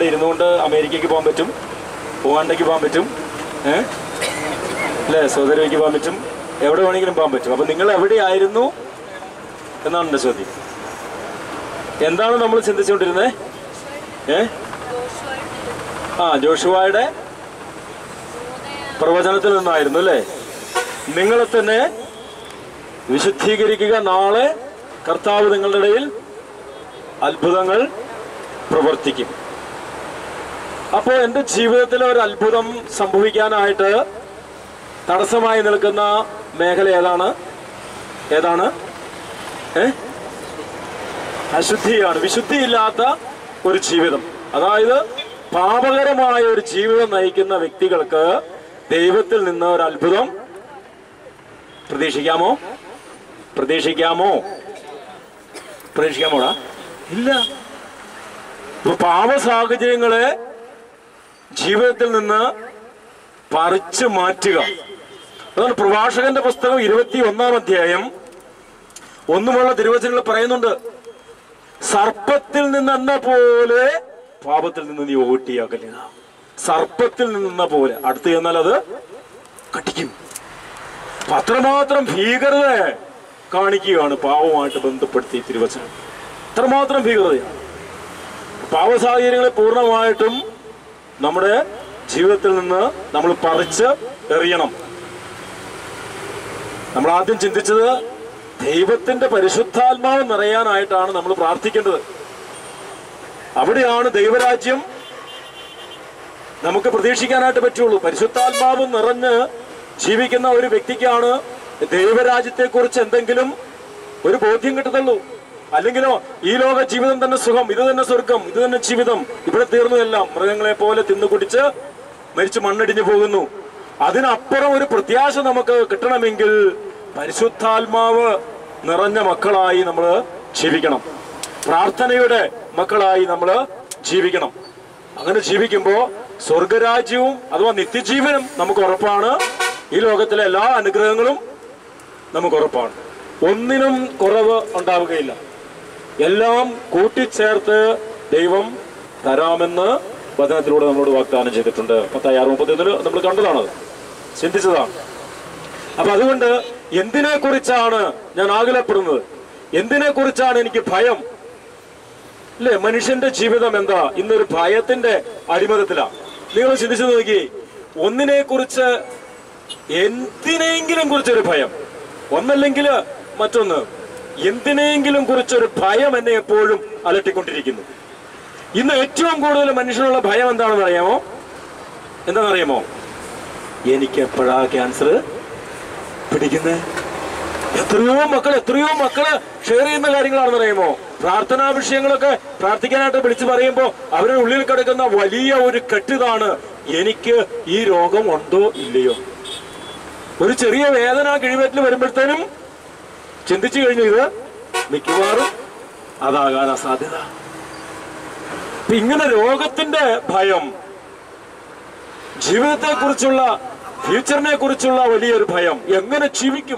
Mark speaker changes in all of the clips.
Speaker 1: ഇവിടെ ഇരുന്നുകൊണ്ട് അമേരിക്കയ്ക്ക് പോകാൻ പറ്റും ഉഗാണ്ടയ്ക്ക് പോകാൻ പറ്റും ഏ അല്ലേ സൗദരയ്ക്ക് പോകാൻ പറ്റും എവിടെ വേണമെങ്കിലും പോകാൻ പറ്റും അപ്പൊ നിങ്ങൾ എവിടെയായിരുന്നു എന്നാണ് എൻ്റെ ചോദ്യം എന്താണ് നമ്മൾ ചിന്തിച്ചുകൊണ്ടിരുന്നത് ഏ ആ ജോഷുവായുടെ പ്രവചനത്തിൽ നിന്നായിരുന്നു അല്ലേ നിങ്ങളെ തന്നെ വിശുദ്ധീകരിക്കുക നാളെ കർത്താവ് നിങ്ങളുടെ ഇടയിൽ അത്ഭുതങ്ങൾ പ്രവർത്തിക്കും അപ്പോൾ എൻ്റെ ജീവിതത്തിൽ ഒരു അത്ഭുതം സംഭവിക്കാനായിട്ട് തടസ്സമായി നിൽക്കുന്ന മേഖല ഏതാണ് ഏതാണ് ഏ അശുദ്ധിയാണ് വിശുദ്ധിയില്ലാത്ത ഒരു ജീവിതം അതായത് പാപകരമായ ഒരു ജീവിതം നയിക്കുന്ന വ്യക്തികൾക്ക് ദൈവത്തിൽ നിന്ന് ഒരു അത്ഭുതം പ്രതീക്ഷിക്കാമോ പ്രതീക്ഷിക്കാമോ പ്രതീക്ഷിക്കാമോടാ ഇല്ല ഇപ്പൊ പാപ സാഹചര്യങ്ങളെ ജീവിതത്തിൽ നിന്ന് പറിച്ചു മാറ്റുക അതാണ് പ്രഭാഷകന്റെ പുസ്തകം ഇരുപത്തി ഒന്നാം അധ്യായം ഒന്നുമുള്ള തിരുവചനങ്ങൾ പറയുന്നുണ്ട് സർപ്പത്തിൽ നിന്നെന്ന പോലെ പാപത്തിൽ നിന്ന് നീ ഓട്ടിയാക്കലുക സർപ്പത്തിൽ നിന്നെന്ന പോലെ അടുത്ത് ചെന്നാൽ അത് കടിക്കും അപ്പൊ അത്രമാത്രം ഭീകരത കാണിക്കുകയാണ് പാവമായിട്ട് ബന്ധപ്പെടുത്തി തിരുവചനം അത്രമാത്രം ഭീകരതയാണ് പാവ സാഹചര്യങ്ങളെ പൂർണ്ണമായിട്ടും നമ്മുടെ ജീവിതത്തിൽ നിന്ന് നമ്മൾ പറിച്ച് എറിയണം നമ്മൾ ആദ്യം ചിന്തിച്ചത് ദൈവത്തിന്റെ പരിശുദ്ധാത്മാവ് നിറയാനായിട്ടാണ് നമ്മൾ പ്രാർത്ഥിക്കേണ്ടത് അവിടെയാണ് ദൈവരാജ്യം നമുക്ക് പ്രതീക്ഷിക്കാനായിട്ട് പറ്റുള്ളൂ പരിശുദ്ധാത്മാവ് നിറഞ്ഞ് ജീവിക്കുന്ന ഒരു വ്യക്തിക്കാണ് ദൈവരാജ്യത്തെ കുറിച്ച് എന്തെങ്കിലും ഒരു ബോധ്യം കിട്ടത്തുള്ളൂ അല്ലെങ്കിലോ ഈ ലോക ജീവിതം തന്നെ സുഖം ഇത് തന്നെ സ്വർഗം ഇത് തന്നെ ജീവിതം ഇവിടെ തീർന്നു എല്ലാം മൃഗങ്ങളെ പോലെ തിന്നു കുടിച്ച് മരിച്ചു മണ്ണടിഞ്ഞു പോകുന്നു അതിനപ്പുറം ഒരു പ്രത്യാശ നമുക്ക് കിട്ടണമെങ്കിൽ പരിശുദ്ധാത്മാവ് നിറഞ്ഞ മക്കളായി നമ്മൾ ജീവിക്കണം പ്രാർത്ഥനയുടെ മക്കളായി നമ്മൾ ജീവിക്കണം അങ്ങനെ ജീവിക്കുമ്പോൾ സ്വർഗരാജ്യവും അഥവാ നിത്യജീവനും നമുക്ക് ഉറപ്പാണ് ഈ ലോകത്തിലെ എല്ലാ അനുഗ്രഹങ്ങളും നമുക്ക് ഉറപ്പാണ് ഒന്നിനും കുറവ് ഉണ്ടാവുകയില്ല എല്ലാം കൂട്ടിച്ചേർത്ത് ദൈവം തരാമെന്ന് വചനത്തിലൂടെ നമ്മളോട് വാഗ്ദാനം ചെയ്തിട്ടുണ്ട് പത്തായി ആറ് മുപ്പത്തിയൊന്നില് നമ്മൾ കണ്ടതാണത് ചിന്തിച്ചതാണ് അപ്പൊ അതുകൊണ്ട് എന്തിനെ കുറിച്ചാണ് ഞാൻ ആകുലപ്പെടുന്നത് എന്തിനെ കുറിച്ചാണ് എനിക്ക് ഭയം അല്ലേ മനുഷ്യന്റെ ജീവിതം എന്താ ഇന്നൊരു ഭയത്തിന്റെ അടിമതത്തിലാണ് നിങ്ങൾ ചിന്തിച്ചു നോക്കി ഒന്നിനെ കുറിച്ച് എന്തിനെങ്കിലും കുറിച്ചൊരു ഭയം ഒന്നല്ലെങ്കിൽ മറ്റൊന്ന് എന്തിനെങ്കിലും കുറിച്ചൊരു ഭയം എന്നെ എപ്പോഴും അലട്ടിക്കൊണ്ടിരിക്കുന്നു ഇന്ന് ഏറ്റവും കൂടുതൽ മനുഷ്യനുള്ള ഭയം എന്താണെന്ന് അറിയാമോ എന്താണെന്നറിയാമോ എനിക്ക് എപ്പോഴാ ക്യാൻസർ പിടിക്കുന്നത് എത്രയോ മക്കൾ എത്രയോ മക്കള് ഷെയർ ചെയ്യുന്ന കാര്യങ്ങളാണെന്ന് അറിയുമോ പ്രാർത്ഥനാ വിഷയങ്ങളൊക്കെ പ്രാർത്ഥിക്കാനായിട്ട് വിളിച്ചു പറയുമ്പോൾ അവരുടെ ഉള്ളിൽ കിടക്കുന്ന വലിയ ഒരു കെട്ടിതാണ് എനിക്ക് ഈ രോഗം ഉണ്ടോ ഇല്ലയോ ഒരു ചെറിയ വേദന കിഴിവേറ്റിൽ വരുമ്പോഴത്തേനും ചിന്തിച്ചു കഴിഞ്ഞു ഇത് മിക്കവാറും അതാകാൻ അസാധ്യത അപ്പൊ ഇങ്ങനെ രോഗത്തിന്റെ ഭയം ജീവിതത്തെ കുറിച്ചുള്ള ഫ്യൂച്ചറിനെ കുറിച്ചുള്ള വലിയൊരു ഭയം എങ്ങനെ ജീവിക്കും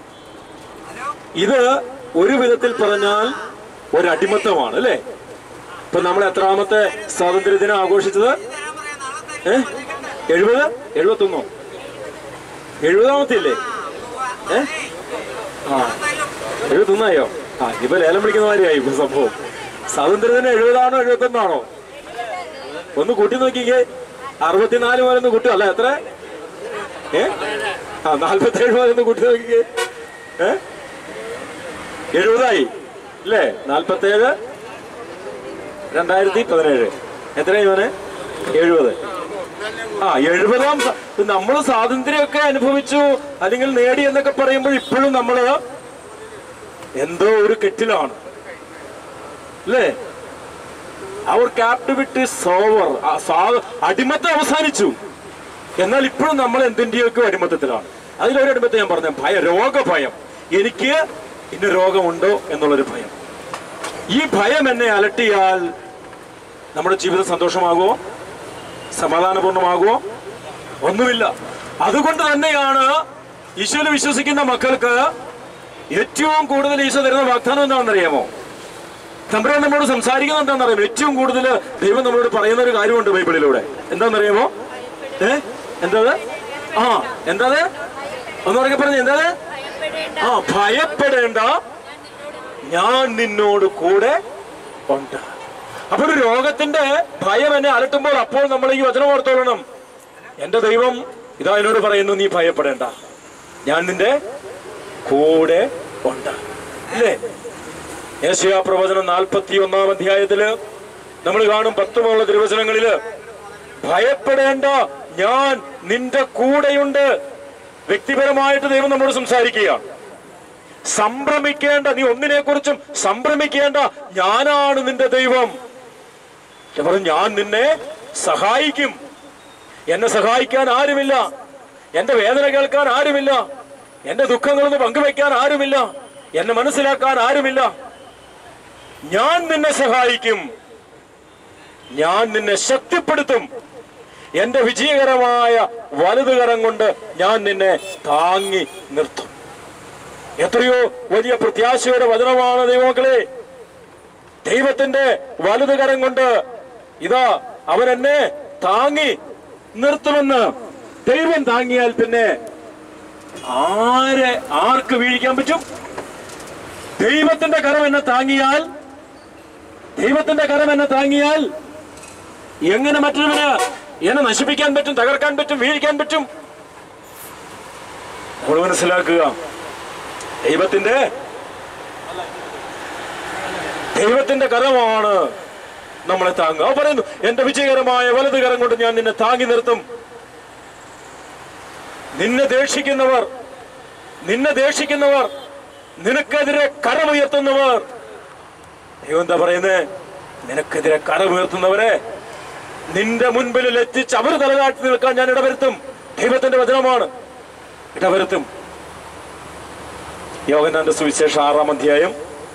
Speaker 1: ഇത് ഒരു വിധത്തിൽ പറഞ്ഞാൽ ഒരു അടിമത്തമാണ് അല്ലേ ഇപ്പൊ നമ്മൾ എത്രാമത്തെ സ്വാതന്ത്ര്യ ദിനം ആഘോഷിച്ചത് ഏ എഴുപത് എഴുപത്തൊന്നോ എഴുപതാമത്തെ ഇല്ലേ ഏ ആ എഴുപത്തൊന്നായോ ആ ഇപ്പൊ ലേലം വിളിക്കുന്ന മാതിരിയായി ഇപ്പൊ സംഭവം സ്വാതന്ത്ര്യദിനം എഴുപതാണോ എഴുപത്തൊന്നാണോ ഒന്ന് കൂട്ടി നോക്കിക്കേ അറുപത്തിനാല് മുതൽ ഒന്ന് കൂട്ടുക അല്ല എത്ര ഏ ആ നാല്പത്തി ഏഴ് മുതൽ ഒന്ന് കൂട്ടി നോക്കിക്കേ ഏ എഴുപതായി അല്ലേ നാൽപ്പത്തേഴ് രണ്ടായിരത്തി പതിനേഴ് എത്രയായി മോനെ എഴുപത് ആ എഴുപതാം നമ്മൾ സ്വാതന്ത്ര്യമൊക്കെ അനുഭവിച്ചു അല്ലെങ്കിൽ നേടി എന്നൊക്കെ പറയുമ്പോൾ ഇപ്പോഴും നമ്മള് എന്തോ ഒരു കെട്ടിലാണ് അല്ലേ അവർ ക്യാപ്റ്റിവിറ്റി സോവർ അടിമത്തം അവസാനിച്ചു എന്നാൽ ഇപ്പോഴും നമ്മൾ എന്തിന്റെയൊക്കെ അടിമത്തത്തിലാണ് അതിലൊരു അടിമത്തം ഞാൻ പറഞ്ഞ ഭയം രോഗഭയം എനിക്ക് ഇന്ന രോഗമുണ്ടോ എന്നുള്ളൊരു ഭയം ഈ ഭയം എന്നെ അലട്ടിയാൽ നമ്മുടെ ജീവിതം സന്തോഷമാകുമോ സമാധാനപൂർണ്ണമാകുമോ ഒന്നുമില്ല അതുകൊണ്ട് തന്നെയാണ് ഈശോയിൽ വിശ്വസിക്കുന്ന മക്കൾക്ക് ഏറ്റവും കൂടുതൽ ഈശോ തരുന്ന വാഗ്ദാനം എന്താണെന്നറിയാമോ തമ്പുരാൻ നമ്മളോട് സംസാരിക്കുന്നത് എന്താണെന്നറിയാമോ ഏറ്റവും കൂടുതൽ ദൈവം നമ്മളോട് പറയുന്ന ഒരു കാര്യമുണ്ട് ബൈബിളിലൂടെ എന്താണെന്നറിയാമോ ഏ എന്തത് ആ എന്തത് ഒന്ന് പറഞ്ഞ പറഞ്ഞു എന്തത് ആ ഭയപ്പെടേണ്ട ഞാൻ നിന്നോട് കൂടെ ഉണ്ട് അപ്പൊ ഒരു രോഗത്തിന്റെ ഭയം എന്നെ അലട്ടുമ്പോൾ അപ്പോൾ നമ്മൾ ഈ വചനം ഓർത്തോളണം എന്റെ ദൈവം ഇതാ എന്നോട് പറയുന്നു നീ ഭയപ്പെടേണ്ട ഞാൻ നിന്റെ കൂടെ ഉണ്ട് അല്ലേ യേശയാ പ്രവചനം നാൽപ്പത്തി ഒന്നാം അധ്യായത്തില് നമ്മൾ കാണും പത്തുമുള്ള തിരുവചനങ്ങളില് ഭയപ്പെടേണ്ട ഞാൻ നിന്റെ കൂടെയുണ്ട് വ്യക്തിപരമായിട്ട് ദൈവം നമ്മോട് സംസാരിക്കുകയാണ് സംഭ്രമിക്കേണ്ട നീ ഒന്നിനെ കുറിച്ചും സംഭ്രമിക്കേണ്ട ഞാനാണ് നിന്റെ ദൈവം ഞാൻ പറഞ്ഞു ഞാൻ നിന്നെ സഹായിക്കും എന്നെ സഹായിക്കാൻ ആരുമില്ല എന്റെ വേദന കേൾക്കാൻ ആരുമില്ല എന്റെ ദുഃഖങ്ങളൊന്ന് പങ്കുവെക്കാൻ ആരുമില്ല എന്നെ മനസ്സിലാക്കാൻ ആരുമില്ല ഞാൻ നിന്നെ സഹായിക്കും ഞാൻ നിന്നെ ശക്തിപ്പെടുത്തും എന്റെ വിജയകരമായ വലതുകരം കൊണ്ട് ഞാൻ നിന്നെ താങ്ങി നിർത്തും എത്രയോ വലിയ പ്രത്യാശയുടെ വചനമാണ് ദൈവമക്കളെ ദൈവത്തിന്റെ വലതുകരം കൊണ്ട് ഇതാ അവൻ എന്നെ താങ്ങി നിർത്തുമെന്ന് ദൈവം താങ്ങിയാൽ പിന്നെ ആരെ ആർക്ക് വീഴിക്കാൻ പറ്റും ദൈവത്തിന്റെ കരം എന്നെ താങ്ങിയാൽ ദൈവത്തിന്റെ കരം എന്നെ താങ്ങിയാൽ എങ്ങനെ മറ്റൊരുവന് എന്നെ നശിപ്പിക്കാൻ പറ്റും തകർക്കാൻ പറ്റും വീഴിക്കാൻ പറ്റും നമ്മൾ മനസ്സിലാക്കുക ദൈവത്തിന്റെ ദൈവത്തിന്റെ കരമാണ് നമ്മളെ താങ്ങുക അവൻ പറയുന്നു എന്റെ വിജയകരമായ വലത് കരം കൊണ്ട് ഞാൻ നിന്നെ താങ്ങി നിർത്തും നിന്നെ ദേഷിക്കുന്നവർ നിന്നെ ദേഷിക്കുന്നവർ നിനക്കെതിരെ കരമുയർത്തുന്നവർ ദൈവം എന്താ പറയുന്നേ നിനക്കെതിരെ കരമുയർത്തുന്നവരെ നിന്റെ മുൻപിൽ എത്തിച്ച് അവർ തലതാട്ടി നിൽക്കാൻ ഞാൻ ഇടവരുത്തും ദൈവത്തിന്റെ വചനമാണ് ഇടവരുത്തും യോഗനാന്റെ സുവിശേഷം ആറാം അധ്യായം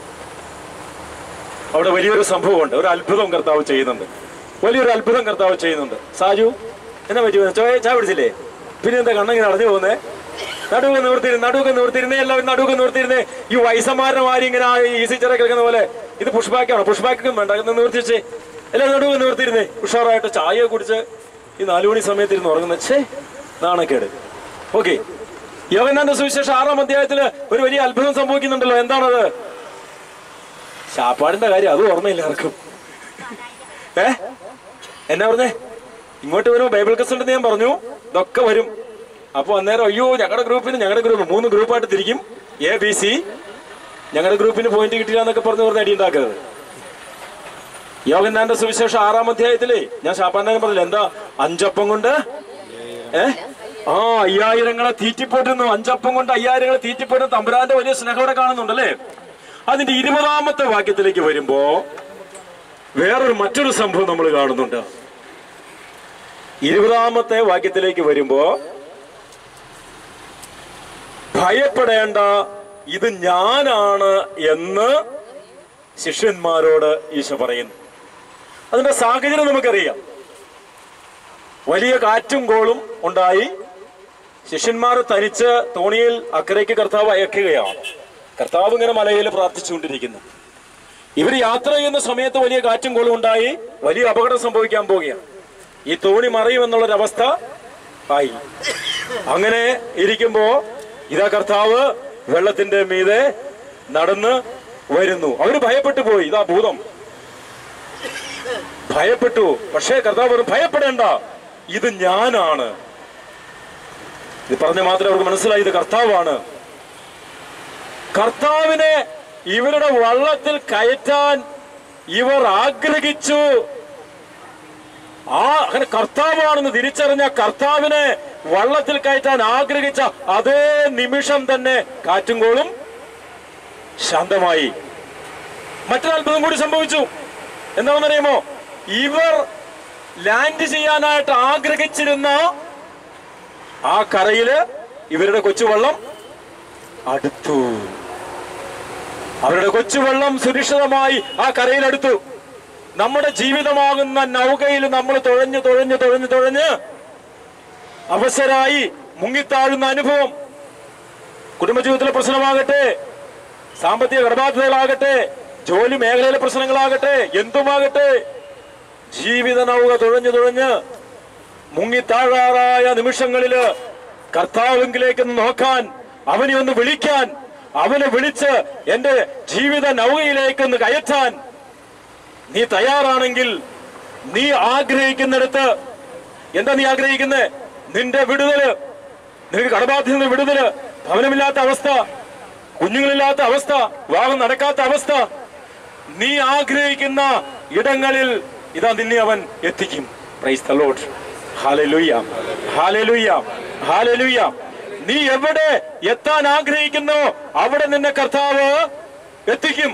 Speaker 1: അവിടെ വലിയൊരു സംഭവമുണ്ട് ഒരു അത്ഭുതം കർത്താവ് ചെയ്യുന്നുണ്ട് വലിയൊരു അത്ഭുതം കർത്താവ് ചെയ്യുന്നുണ്ട് സാജു എന്നാ പറ്റി ചോയ ചായ പിടിച്ചില്ലേ പിന്നെ എന്താ കണ്ണിങ്ങനെ അടഞ്ഞു പോകുന്നേ നടുവൊക്കെ നിവർത്തിരുന്ന് നടുവൊക്കെ നിവർത്തിരുന്നേ എല്ലാവരും നടുവൊക്കെ നിവർത്തിരുന്നേ ഈ വയസ്സന്മാരുടെ മാതിരി ഇങ്ങനെ ആ ഈസി ചെറ കിടക്കുന്ന പോലെ ഇത് പുഷ്പാക്കാണോ പുഷ്പാക്കും വേണ്ട ഒന്ന് നിവർത്തിച്ചേ എല്ലാവരും നടുവ് നിവർത്തിരുന്നേ ഉഷാറായിട്ട് ചായ കുടിച്ച് ഈ നാലു മണി സമയത്ത് ഇരുന്ന് ഉറങ്ങുന്ന ഛേ നാണക്കേട് ഓക്കെ യോഗനാന്റെ സുവിശേഷം ആറാം അധ്യായത്തില് ഒരു വലിയ അത്ഭുതം സംഭവിക്കുന്നുണ്ടല്ലോ എന്താണത് ശാപ്പാടിന്റെ കാര്യം അതും ഓർമ്മയില്ല ആർക്കും ഏ എന്നാ പറഞ്ഞേ ഇങ്ങോട്ട് വരുമ്പോ ബൈബിൾ ക്ലാസ് ഉണ്ടെന്ന് ഞാൻ പറഞ്ഞു ഇതൊക്കെ വരും അപ്പൊ അന്നേരം അയ്യോ ഞങ്ങളുടെ ഗ്രൂപ്പിന് ഞങ്ങളുടെ ഗ്രൂപ്പ് മൂന്ന് ഗ്രൂപ്പായിട്ട് തിരിക്കും എ ബി സി ഞങ്ങളുടെ ഗ്രൂപ്പിന് പോയിന്റ് കിട്ടില്ല എന്നൊക്കെ പറഞ്ഞ് പറഞ്ഞ് അടി ഉണ്ടാക്കരുത് യോഗനാന്റെ സുവിശേഷം ആറാം അധ്യായത്തിലേ ഞാൻ ശാപ്പാന്റെ പറഞ്ഞില്ല എന്താ അഞ്ചപ്പം കൊണ്ട് ഏ ആ അയ്യായിരങ്ങളെ തീറ്റിപ്പോറ്റുന്നു അഞ്ചപ്പം കൊണ്ട് അയ്യായിരങ്ങളെ തീറ്റിപ്പോറ്റുന്ന തമ്പുരാന്റെ വലിയ സ്നേഹം ഇവിടെ കാണുന്നുണ്ടല്ലേ അതിന്റെ ഇരുപതാമത്തെ വാക്യത്തിലേക്ക് വരുമ്പോ വേറൊരു മറ്റൊരു സംഭവം നമ്മൾ കാണുന്നുണ്ട് ഇരുപതാമത്തെ വാക്യത്തിലേക്ക് വരുമ്പോ ഭയപ്പെടേണ്ട ഇത് ഞാനാണ് എന്ന് ശിഷ്യന്മാരോട് ഈശോ പറയുന്നു അതിന്റെ സാഹചര്യം നമുക്കറിയാം വലിയ കാറ്റും കോളും ഉണ്ടായി ശിഷ്യന്മാർ തനിച്ച് തോണിയിൽ അക്കരയ്ക്ക് കർത്താവ് അയക്കുകയാണ് കർത്താവ് ഇങ്ങനെ മലയിൽ പ്രാർത്ഥിച്ചുകൊണ്ടിരിക്കുന്നു ഇവർ യാത്ര ചെയ്യുന്ന സമയത്ത് വലിയ കാറ്റും കോളും ഉണ്ടായി വലിയ അപകടം സംഭവിക്കാൻ പോവുകയാണ് ഈ തോണി മറിയുമെന്നുള്ളൊരവസ്ഥ ആയി അങ്ങനെ ഇരിക്കുമ്പോ ഇതാ കർത്താവ് വെള്ളത്തിന്റെ മീതെ നടന്ന് വരുന്നു അവര് ഭയപ്പെട്ടു പോയി ഇതാ ഭൂതം ഭയപ്പെട്ടു പക്ഷേ കർത്താവ് പറഞ്ഞു ഭയപ്പെടേണ്ട ഇത് ഞാനാണ് ഇത് പറഞ്ഞ മാത്രമേ അവർക്ക് മനസ്സിലായി ഇത് കർത്താവാണ് കർത്താവിനെ ഇവരുടെ വള്ളത്തിൽ കയറ്റാൻ ഇവർ ആഗ്രഹിച്ചു ആ അങ്ങനെ കർത്താവാണെന്ന് തിരിച്ചറിഞ്ഞ കർത്താവിനെ വള്ളത്തിൽ കയറ്റാൻ ആഗ്രഹിച്ച അതേ നിമിഷം തന്നെ കാറ്റും കോളും ശാന്തമായി മറ്റൊരു അത്ഭുതം കൂടി സംഭവിച്ചു എന്താണെന്നറിയുമോ ഇവർ ലാൻഡ് ചെയ്യാനായിട്ട് ആഗ്രഹിച്ചിരുന്ന ആ കരയില് ഇവരുടെ കൊച്ചുവള്ളം അടുത്തു അവരുടെ കൊച്ചുവെള്ളം സുരക്ഷിതമായി ആ കരയിൽ അടുത്തു നമ്മുടെ ജീവിതമാകുന്ന നൗകയിൽ നമ്മൾ തുഴഞ്ഞ് തുഴഞ്ഞ് തുഴഞ്ഞ് തുഴഞ്ഞ് അവസരായി മുങ്ങിത്താഴുന്ന അനുഭവം കുടുംബജീവിതത്തിലെ പ്രശ്നമാകട്ടെ സാമ്പത്തിക കടബാധ്യതകളാകട്ടെ ജോലി മേഖലയിലെ പ്രശ്നങ്ങളാകട്ടെ എന്തുമാകട്ടെ ജീവിത നൗക തുഴഞ്ഞു തുഴഞ്ഞ് മുങ്ങിത്താഴാറായ നിമിഷങ്ങളില് കർത്താവിങ്കിലേക്ക് ഒന്ന് നോക്കാൻ അവനെ ഒന്ന് വിളിക്കാൻ അവനെ വിളിച്ച് എന്റെ ജീവിത നൗകയിലേക്ക് ഒന്ന് കയറ്റാൻ നീ തയ്യാറാണെങ്കിൽ നീ ആഗ്രഹിക്കുന്നിടത്ത് എന്താ നീ ആഗ്രഹിക്കുന്നത് നിന്റെ വിടുതല് നിനക്ക് കടബാധ്യത നിന്ന് വിടുതല് ഭവനമില്ലാത്ത അവസ്ഥ കുഞ്ഞുങ്ങളില്ലാത്ത അവസ്ഥ വിവാഹം നടക്കാത്ത അവസ്ഥ നീ ആഗ്രഹിക്കുന്ന ഇടങ്ങളിൽ ഇതാ നിന്നെ അവൻ എത്തിക്കും പ്രൈസ് ദ ലോർഡ് ഹാലലുയ്യ ഹാലലുയ്യ ഹാലലുയ്യ നീ എവിടെ എത്താൻ ആഗ്രഹിക്കുന്നോ അവിടെ നിന്നെ കർത്താവ് എത്തിക്കും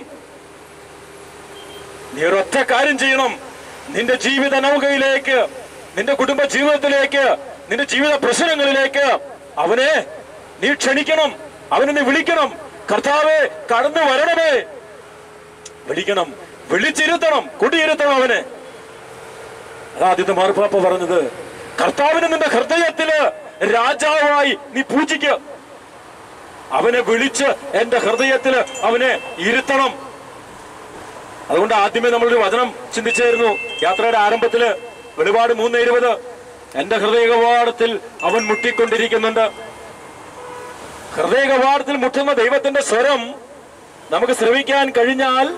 Speaker 1: നീ ഒരൊറ്റ കാര്യം ചെയ്യണം നിന്റെ ജീവിത നൗകയിലേക്ക് നിന്റെ കുടുംബ ജീവിതത്തിലേക്ക് നിന്റെ ജീവിത പ്രശ്നങ്ങളിലേക്ക് അവനെ നീ ക്ഷണിക്കണം അവനെ നീ വിളിക്കണം കർത്താവെ കടന്നു വരണമേ വിളിക്കണം വിളിച്ചിരുത്തണം കുടിയിരുത്തണം അവനെ അതാ ആദ്യത്തെ മാർപ്പാപ്പ പറഞ്ഞത് കർത്താവിനെ നിന്റെ ഹൃദയത്തില് രാജാവായി നീ പൂജിക്ക അവനെ വിളിച്ച് എന്റെ ഹൃദയത്തില് അവനെ ഇരുത്തണം അതുകൊണ്ട് ആദ്യമേ നമ്മളൊരു വചനം ചിന്തിച്ചായിരുന്നു യാത്രയുടെ ആരംഭത്തില് വെളിപാട് മൂന്ന് ഇരുപത് എന്റെ ഹൃദയകവാടത്തിൽ അവൻ മുട്ടിക്കൊണ്ടിരിക്കുന്നുണ്ട് ഹൃദയകവാടത്തിൽ മുട്ടുന്ന ദൈവത്തിന്റെ സ്വരം നമുക്ക് ശ്രവിക്കാൻ കഴിഞ്ഞാൽ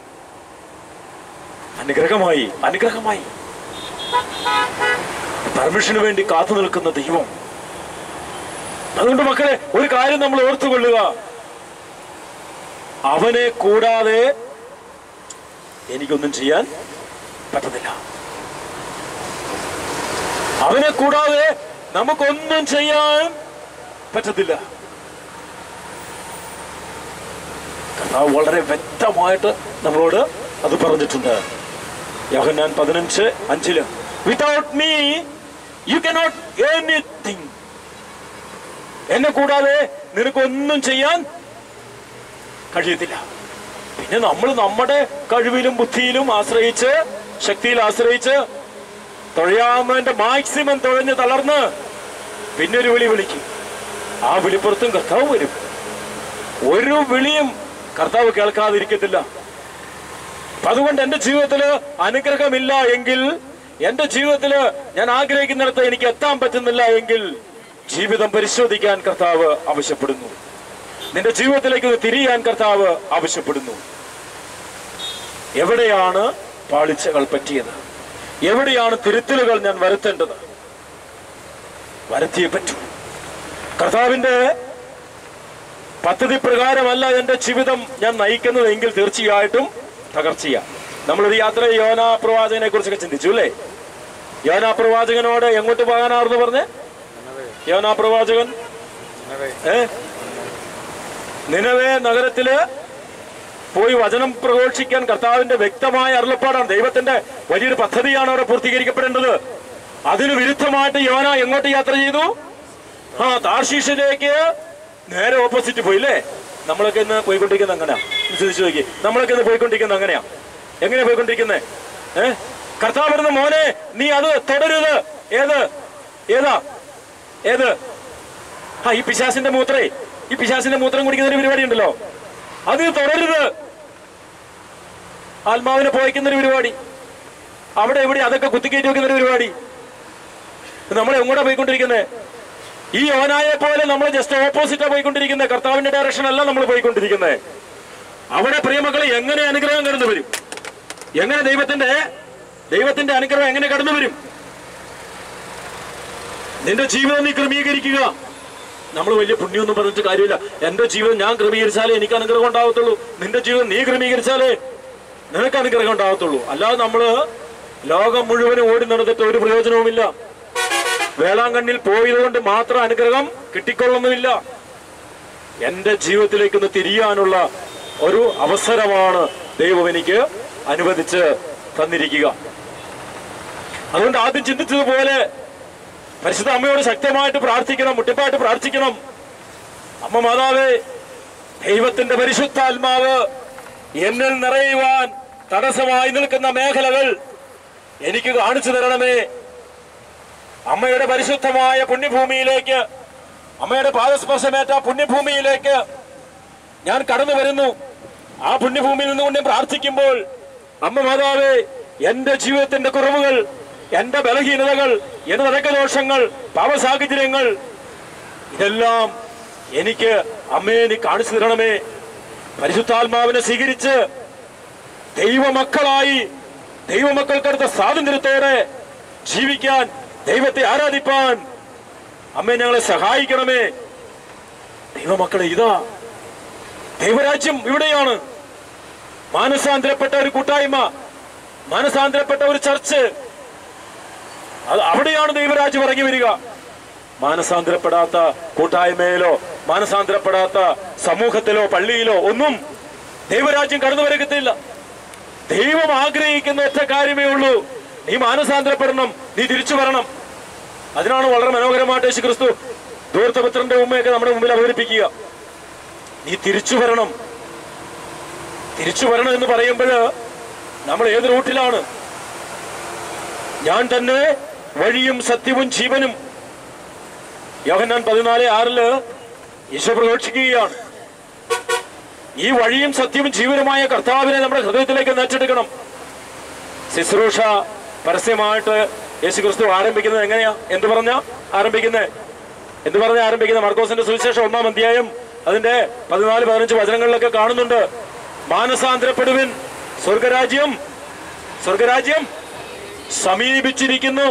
Speaker 1: അനുഗ്രഹമായി അനുഗ്രഹമായി പെർമിഷന് വേണ്ടി കാത്തു നിൽക്കുന്ന ദൈവം അതുകൊണ്ട് മക്കളെ ഒരു കാര്യം നമ്മൾ ഓർത്തുകൊള്ളുക അവനെ കൂടാതെ എനിക്കൊന്നും ചെയ്യാൻ പറ്റത്തില്ല അവനെ കൂടാതെ നമുക്കൊന്നും ചെയ്യാൻ പറ്റത്തില്ല കർത്താവ് വളരെ വ്യക്തമായിട്ട് നമ്മളോട് അത് പറഞ്ഞിട്ടുണ്ട് യോഹന്നാൻ പതിനഞ്ച് അഞ്ചില് without me you cannot anything എന്നെ കൂടാതെ നിനക്കൊന്നും ചെയ്യാൻ കഴിയത്തില്ല പിന്നെ നമ്മൾ നമ്മുടെ കഴിവിലും ബുദ്ധിയിലും ആശ്രയിച്ച് ശക്തിയിൽ ആശ്രയിച്ച് തുഴയാവുന്നതിന്റെ മാക്സിമം തുഴഞ്ഞ് തളർന്ന് പിന്നെ ഒരു വിളി വിളിക്കും ആ വിളിപ്പുറത്തും കർത്താവ് വരും ഒരു വിളിയും കർത്താവ് കേൾക്കാതിരിക്കത്തില്ല അപ്പൊ അതുകൊണ്ട് എന്റെ ജീവിതത്തില് അനുഗ്രഹമില്ല എങ്കിൽ എന്റെ ജീവിതത്തില് ഞാൻ ആഗ്രഹിക്കുന്നിടത്ത് എനിക്ക് എത്താൻ പറ്റുന്നില്ല എങ്കിൽ ജീവിതം പരിശോധിക്കാൻ കർത്താവ് ആവശ്യപ്പെടുന്നു നിന്റെ ജീവിതത്തിലേക്ക് ഒന്ന് തിരിയാൻ കർത്താവ് ആവശ്യപ്പെടുന്നു എവിടെയാണ് പാളിച്ചകൾ പറ്റിയത് എവിടെയാണ് തിരുത്തലുകൾ ഞാൻ വരുത്തേണ്ടത് വരുത്തിയേ പറ്റൂ കർത്താവിന്റെ പദ്ധതി പ്രകാരമല്ല എന്റെ ജീവിതം ഞാൻ നയിക്കുന്നത് എങ്കിൽ തീർച്ചയായിട്ടും തകർച്ചയാ നമ്മളൊരു യാത്ര യോനാ പ്രവാചകനെ കുറിച്ചൊക്കെ ചിന്തിച്ചു അല്ലേ യോനാ പ്രവാചകനോട് എങ്ങോട്ട് പോകാനാർന്ന് പറഞ്ഞേ യോനാ പ്രവാചകൻ ഏ നിലവേ നഗരത്തില് പോയി വചനം പ്രഘോഷിക്കാൻ കർത്താവിന്റെ വ്യക്തമായ അരുളപ്പാടാണ് ദൈവത്തിന്റെ വലിയൊരു പദ്ധതിയാണ് അവിടെ പൂർത്തീകരിക്കപ്പെടേണ്ടത് അതിന് വിരുദ്ധമായിട്ട് യോന എങ്ങോട്ട് യാത്ര ചെയ്തു ആ താർശീഷിലേക്ക് നേരെ ഓപ്പോസിറ്റ് പോയി അല്ലേ നമ്മളൊക്കെ ഇന്ന് പോയിക്കൊണ്ടിരിക്കുന്നത് അങ്ങനെയാ ചിന്തിച്ചു നോക്കി നമ്മളൊക്കെ ഇന്ന് പോയിക്കൊണ്ടിരിക്കുന്നത് അങ്ങനെയാ എങ്ങനെയാ പോയിക്കൊണ്ടിരിക്കുന്നത് ഏ കർത്താവ് പറയുന്ന മോനെ നീ അത് തുടരുത് ഏത് ഏതാ ഏത് ആ ഈ പിശാസിന്റെ മൂത്രേ ഈ പിശാസിന്റെ മൂത്രം കുടിക്കുന്ന ഒരു പരിപാടി ഉണ്ടല്ലോ അത് തുടരുത് ആത്മാവിനെ പോയിക്കുന്ന ഒരു പരിപാടി അവിടെ ഇവിടെ അതൊക്കെ കുത്തിക്കയറ്റി വെക്കുന്ന ഒരു പരിപാടി നമ്മൾ എങ്ങോട്ടാ പോയിക്കൊണ്ടിരിക്കുന്നത് ഈ യോനായെ പോലെ നമ്മൾ ജസ്റ്റ് ഓപ്പോസിറ്റാ പോയിക്കൊണ്ടിരിക്കുന്നത് കർത്താവിന്റെ ഡയറക്ഷൻ അല്ല നമ്മൾ പോയിക്കൊണ്ടിരിക്കുന്നത് അവിടെ പ്രിയമക്കളെ എങ്ങനെ അനുഗ്രഹം കടന്നു വരും എങ്ങനെ ദൈവത്തിന്റെ ദൈവത്തിന്റെ അനുഗ്രഹം എങ്ങനെ കടന്നു വരും നിന്റെ ജീവിതം നീ ക്രമീകരിക്കുക നമ്മൾ വലിയ പുണ്യമൊന്നും പറഞ്ഞിട്ട് കാര്യമില്ല എന്റെ ജീവിതം ഞാൻ ക്രമീകരിച്ചാലേ എനിക്ക് അനുഗ്രഹം ഉണ്ടാവത്തുള്ളൂ നിന്റെ ജീവിതം നീ ക്രമീകരിച്ചാലേ നിനക്ക് അനുഗ്രഹം ഉണ്ടാവത്തുള്ളൂ അല്ലാതെ നമ്മള് ലോകം മുഴുവനും ഓടി നടന്നിട്ട് ഒരു പ്രയോജനവുമില്ല വേളാങ്കണ്ണിൽ പോയത് കൊണ്ട് മാത്രം അനുഗ്രഹം കിട്ടിക്കൊള്ളുന്നുമില്ല എന്റെ ജീവിതത്തിലേക്ക് ഒന്ന് തിരിയാനുള്ള ഒരു അവസരമാണ് ദൈവം എനിക്ക് അനുവദിച്ച് തന്നിരിക്കുക അതുകൊണ്ട് ആദ്യം ചിന്തിച്ചതുപോലെ പരിശുദ്ധ അമ്മയോട് ശക്തമായിട്ട് പ്രാർത്ഥിക്കണം മുട്ടിപ്പായിട്ട് പ്രാർത്ഥിക്കണം അമ്മ മാതാവേ ദൈവത്തിന്റെ പരിശുദ്ധാത്മാവ് എന്നിൽ നിറയുവാൻ തടസ്സമായി നിൽക്കുന്ന മേഖലകൾ എനിക്ക് കാണിച്ചു തരണമേ അമ്മയുടെ പരിശുദ്ധമായ പുണ്യഭൂമിയിലേക്ക് അമ്മയുടെ പാദസ്പർശമേറ്റ പുണ്യഭൂമിയിലേക്ക് ഞാൻ കടന്നു വരുന്നു ആ പുണ്യഭൂമിയിൽ നിന്നുകൊണ്ട് ഞാൻ പ്രാർത്ഥിക്കുമ്പോൾ അമ്മ മാതാവേ എന്റെ ജീവിതത്തിന്റെ കുറവുകൾ എന്റെ ബലഹീനതകൾ എന്റെ നടക്കദോഷങ്ങൾ പാപസാഹചര്യങ്ങൾ ഇതെല്ലാം എനിക്ക് അമ്മയെ നീ കാണിച്ചു തരണമേ പരിശുദ്ധാത്മാവിനെ സ്വീകരിച്ച് ദൈവമക്കളായി ദൈവമക്കൾക്കടുത്ത സ്വാതന്ത്ര്യത്തോടെ ജീവിക്കാൻ ദൈവത്തെ ആരാധിപ്പാൻ അമ്മേ ഞങ്ങളെ സഹായിക്കണമേ ദൈവമക്കളെ ഇതാ ദൈവരാജ്യം ഇവിടെയാണ് മാനസാന്തരപ്പെട്ട ഒരു കൂട്ടായ്മ മാനസാന്തരപ്പെട്ട ഒരു ചർച്ച് അത് അവിടെയാണ് ദൈവരാജ്യം ഇറങ്ങി വരിക മാനസാന്തരപ്പെടാത്ത കൂട്ടായ്മയിലോ മാനസാന്തരപ്പെടാത്ത സമൂഹത്തിലോ പള്ളിയിലോ ഒന്നും ദൈവരാജ്യം കടന്നു വരകത്തില്ല ദൈവം ആഗ്രഹിക്കുന്ന ഒറ്റ കാര്യമേ ഉള്ളൂ നീ മാനസാന്തരപ്പെടണം നീ തിരിച്ചു വരണം അതിനാണ് വളരെ മനോഹരമായിട്ട് യേശു ക്രിസ്തു ദൂർത്തപുത്രന്റെ ഉമ്മയൊക്കെ നമ്മുടെ മുമ്പിൽ അവതരിപ്പിക്കുക നീ തിരിച്ചു വരണം തിരിച്ചു വരണം എന്ന് പറയുമ്പോൾ നമ്മൾ ഏത് റൂട്ടിലാണ് ഞാൻ തന്നെ വഴിയും സത്യവും ജീവനും യോഹന്നാൻ പതിനാല് ആറില് ഈശോ പ്രഘോഷിക്കുകയാണ് ഈ വഴിയും സത്യവും ജീവനുമായ കർത്താവിനെ നമ്മുടെ ഹൃദയത്തിലേക്ക് നേറ്റെടുക്കണം ശുശ്രൂഷ പരസ്യമായിട്ട് യേശു ക്രിസ്തു ആരംഭിക്കുന്നത് എങ്ങനെയാ എന്ത് പറഞ്ഞ ആരംഭിക്കുന്നത് എന്ത് പറഞ്ഞ ആരംഭിക്കുന്ന മർക്കോസിന്റെ സുവിശേഷം ഒന്നാം അധ്യായം അതിന്റെ പതിനാല് പതിനഞ്ച് വചനങ്ങളിലൊക്കെ കാണുന്നുണ്ട് മാനസാന്തരപ്പെടുവിൻ സ്വർഗരാജ്യം സ്വർഗരാജ്യം സമീപിച്ചിരിക്കുന്നു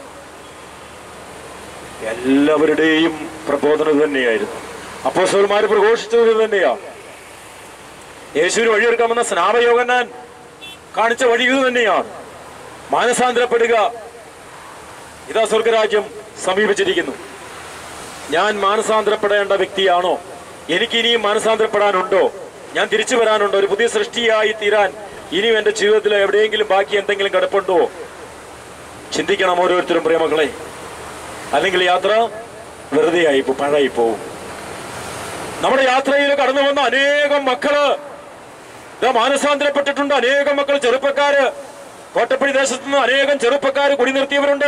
Speaker 1: എല്ലാവരുടെയും പ്രബോധനം തന്നെയായിരുന്നു അപ്പോസ്തലന്മാർ പ്രഘോഷിച്ചത് ഇത് തന്നെയാ യേശുവിന് വഴിയൊരുക്കാമെന്ന സ്നാപയോഗനാൻ കാണിച്ച വഴി ഇത് തന്നെയാണ് മാനസാന്തരപ്പെടുക ഇതാ സ്വർഗരാജ്യം സമീപിച്ചിരിക്കുന്നു ഞാൻ മാനസാന്തരപ്പെടേണ്ട വ്യക്തിയാണോ എനിക്ക് ഇനിയും മാനസാന്തരപ്പെടാനുണ്ടോ ഞാൻ തിരിച്ചു വരാനുണ്ടോ ഒരു പുതിയ സൃഷ്ടിയായി തീരാൻ ഇനിയും എന്റെ ജീവിതത്തിൽ എവിടെയെങ്കിലും ബാക്കി എന്തെങ്കിലും കിടപ്പുണ്ടോ ചിന്തിക്കണം ഓരോരുത്തരും പ്രിയമക്കളെ അല്ലെങ്കിൽ യാത്ര വെറുതെ ആയി പോ- പാഴായി പോവും നമ്മുടെ യാത്രയിൽ കടന്നു വന്ന അനേകം മക്കള് ഇതാ മാനസാന്തരപ്പെട്ടിട്ടുണ്ട് അനേകം മക്കൾ ചെറുപ്പക്കാര് കോട്ടപ്പടി ദേശത്ത് നിന്ന് അനേകം ചെറുപ്പക്കാര് കുടി നിർത്തിയവരുണ്ട്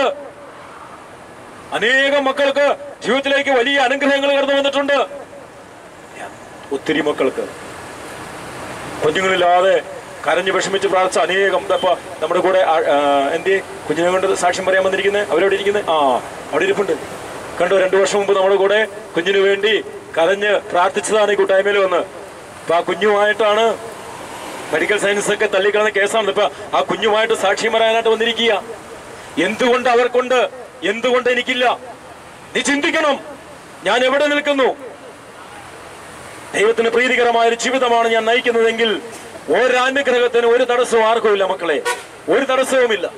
Speaker 1: അനേകം മക്കൾക്ക് ജീവിതത്തിലേക്ക് വലിയ അനുഗ്രഹങ്ങൾ കടന്നു വന്നിട്ടുണ്ട് ഒത്തിരി മക്കൾക്ക് കുഞ്ഞുങ്ങളില്ലാതെ കരഞ്ഞു വിഷമിച്ച് പ്രാർത്ഥിച്ച അനേകം ഇതപ്പോ നമ്മുടെ കൂടെ ആ- ആ, എന്തേ കുഞ്ഞിനെ കൊണ്ട് സാക്ഷ്യം പറയാൻ വന്നിരിക്കുന്നത് അവരെവിടെ ഇരിക്കുന്നത് ആ അവിടെ ഇരിപ്പുണ്ട് കണ്ടു രണ്ടു വർഷം മുമ്പ് നമ്മുടെ കൂടെ കുഞ്ഞിനു വേണ്ടി കരഞ്ഞ് പ്രാർത്ഥിച്ചതാണ് ഈ കൂട്ടായ്മയിൽ വന്ന് അപ്പൊ ആ കുഞ്ഞുമായിട്ടാണ് മെഡിക്കൽ സയൻസ് ഒക്കെ തള്ളിക്കളഞ്ഞ കേസാണ് ഇപ്പൊ ആ കുഞ്ഞുമായിട്ട് സാക്ഷ്യം പറയാനായിട്ട് വന്നിരിക്കുക എന്തുകൊണ്ട് അവർക്കുണ്ട് എന്തുകൊണ്ട് എനിക്കില്ല നീ ചിന്തിക്കണം ഞാൻ എവിടെ നിൽക്കുന്നു ദൈവത്തിന് പ്രീതികരമായ ഒരു ജീവിതമാണ് ഞാൻ നയിക്കുന്നതെങ്കിൽ ഒരനുഗ്രഹത്തിന് ഒരു തടസ്സവും ആർക്കുമില്ല മക്കളെ ഒരു തടസ്സവുമില്ല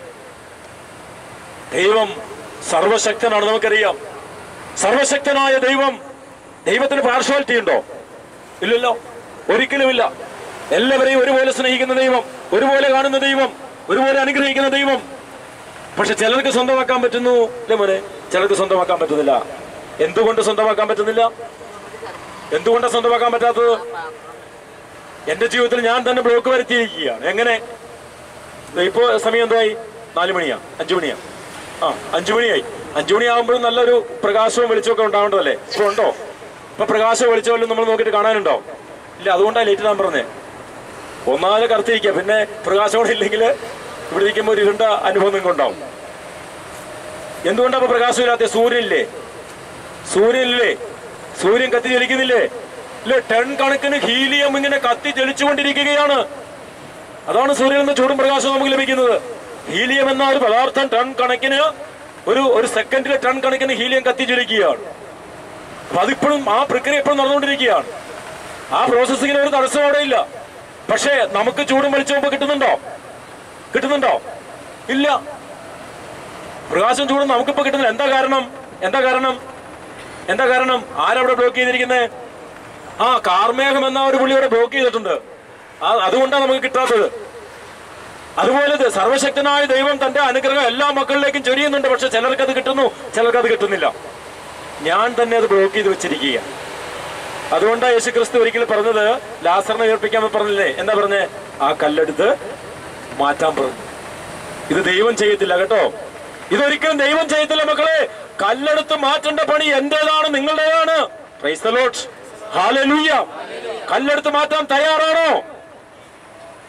Speaker 1: ദൈവം സർവശക്തനാണ് നമുക്കറിയാം സർവശക്തനായ ദൈവം ദൈവത്തിന് പാർഷ്വാലിറ്റി ഉണ്ടോ ഇല്ലല്ലോ ഒരിക്കലുമില്ല എല്ലാവരെയും ഒരുപോലെ സ്നേഹിക്കുന്ന ദൈവം ഒരുപോലെ കാണുന്ന ദൈവം ഒരുപോലെ അനുഗ്രഹിക്കുന്ന ദൈവം പക്ഷെ ചിലർക്ക് സ്വന്തമാക്കാൻ പറ്റുന്നു അല്ലേ മോനെ ചിലർക്ക് സ്വന്തമാക്കാൻ പറ്റുന്നില്ല എന്തുകൊണ്ട് സ്വന്തമാക്കാൻ പറ്റുന്നില്ല എന്തുകൊണ്ടാണ് സ്വന്തമാക്കാൻ പറ്റാത്തത് എന്റെ ജീവിതത്തിൽ ഞാൻ തന്നെ ബ്ലോക്ക് വരുത്തിയിരിക്കുകയാണ് എങ്ങനെ ദേ ഇപ്പോ സമയം എന്തായി നാലു മണിയാ അഞ്ചു മണിയാ ആ അഞ്ചു മണിയായി അഞ്ചു മണിയാകുമ്പോഴും നല്ലൊരു പ്രകാശവും വെളിച്ചമൊക്കെ ഉണ്ടാവേണ്ടതല്ലേ ഇപ്പൊ ഉണ്ടോ ഇപ്പൊ പ്രകാശവും വെളിച്ചവും നമ്മൾ നോക്കിയിട്ട് കാണാനുണ്ടോ ഇല്ല അതുകൊണ്ടാണ് ലേറ്റ് ഞാൻ പറഞ്ഞേ ഒന്നാമത് കറുത്തിരിക്കുക പിന്നെ പ്രകാശം കൂടെ ഇല്ലെങ്കിൽ ഇവിടെ ഇരിക്കുമ്പോൾ ഒരു ഇരുണ്ട അനുഭവം നിങ്ങൾക്ക് ഉണ്ടാവും എന്തുകൊണ്ടാ അപ്പൊ പ്രകാശമില്ലാത്ത സൂര്യനില്ലേ സൂര്യനില്ലേ സൂര്യൻ കത്തി ജ്വലിക്കുന്നില്ലേ ഇല്ലേ ടൺ കണക്കിന് ഹീലിയം ഇങ്ങനെ കത്തി ജ്വലിച്ചുകൊണ്ടിരിക്കുകയാണ് അതാണ് സൂര്യനിൽ നിന്ന് ചൂടും പ്രകാശവും നമുക്ക് ലഭിക്കുന്നത് ഹീലിയം എന്ന ഒരു പദാർത്ഥം ടൺ കണക്കിന് ഒരു ഒരു സെക്കൻഡിൽ ടൺ കണക്കിന് ഹീലിയം കത്തി ജ്വലിക്കുകയാണ് അപ്പൊ അതിപ്പോഴും ആ പ്രക്രിയ എപ്പോഴും നടന്നുകൊണ്ടിരിക്കുകയാണ് ആ പ്രോസസ്സിങ്ങിന് ഒരു തടസ്സം അവിടെ ഇല്ല പക്ഷേ നമുക്ക് ചൂടും വെളിച്ചവും ഇപ്പൊ കിട്ടുന്നുണ്ടോ കിട്ടുന്നുണ്ടോ ഇല്ല പ്രകാശം ചൂടും നമുക്കിപ്പോ കിട്ടുന്നില്ല എന്താ കാരണം എന്താ കാരണം എന്താ കാരണം ആരവിടെ ബ്ലോക്ക് ചെയ്തിരിക്കുന്നത് ആ കാർമേഘം എന്ന ഒരു പുള്ളി ഇവിടെ ബ്ലോക്ക് ചെയ്തിട്ടുണ്ട് ആ- അതുകൊണ്ടാണ് നമുക്ക് കിട്ടാത്തത് അതുപോലെ ഇത് സർവശക്തനായ ദൈവം തന്റെ അനുഗ്രഹം എല്ലാ മക്കളിലേക്കും ചൊരിയുന്നുണ്ട് പക്ഷെ ചിലർക്ക് അത് കിട്ടുന്നു ചിലർക്ക് അത് കിട്ടുന്നില്ല ഞാൻ തന്നെ അത് ബ്ലോക്ക് ചെയ്ത് വെച്ചിരിക്കുക അതുകൊണ്ടാണ് യേശു ക്രിസ്തു ഒരിക്കൽ പറഞ്ഞത് ലാസറിനെ ഉയർപ്പിക്കാമെന്ന് പറഞ്ഞില്ലേ എന്താ പറഞ്ഞേ ആ കല്ലെടുത്ത് മാറ്റാൻ പറഞ്ഞു ഇത് ദൈവം ചെയ്യത്തില്ല കേട്ടോ ഇതൊരിക്കലും ദൈവം ചെയ്യത്തില്ല മക്കളെ കല്ലെടുത്ത് മാറ്റേണ്ട പണി എന്റേതാണ് നിങ്ങളുടേതാണ് Praise the Lord. Hallelujah. കല്ലെടുത്ത് മാറ്റാൻ തയ്യാറാണോ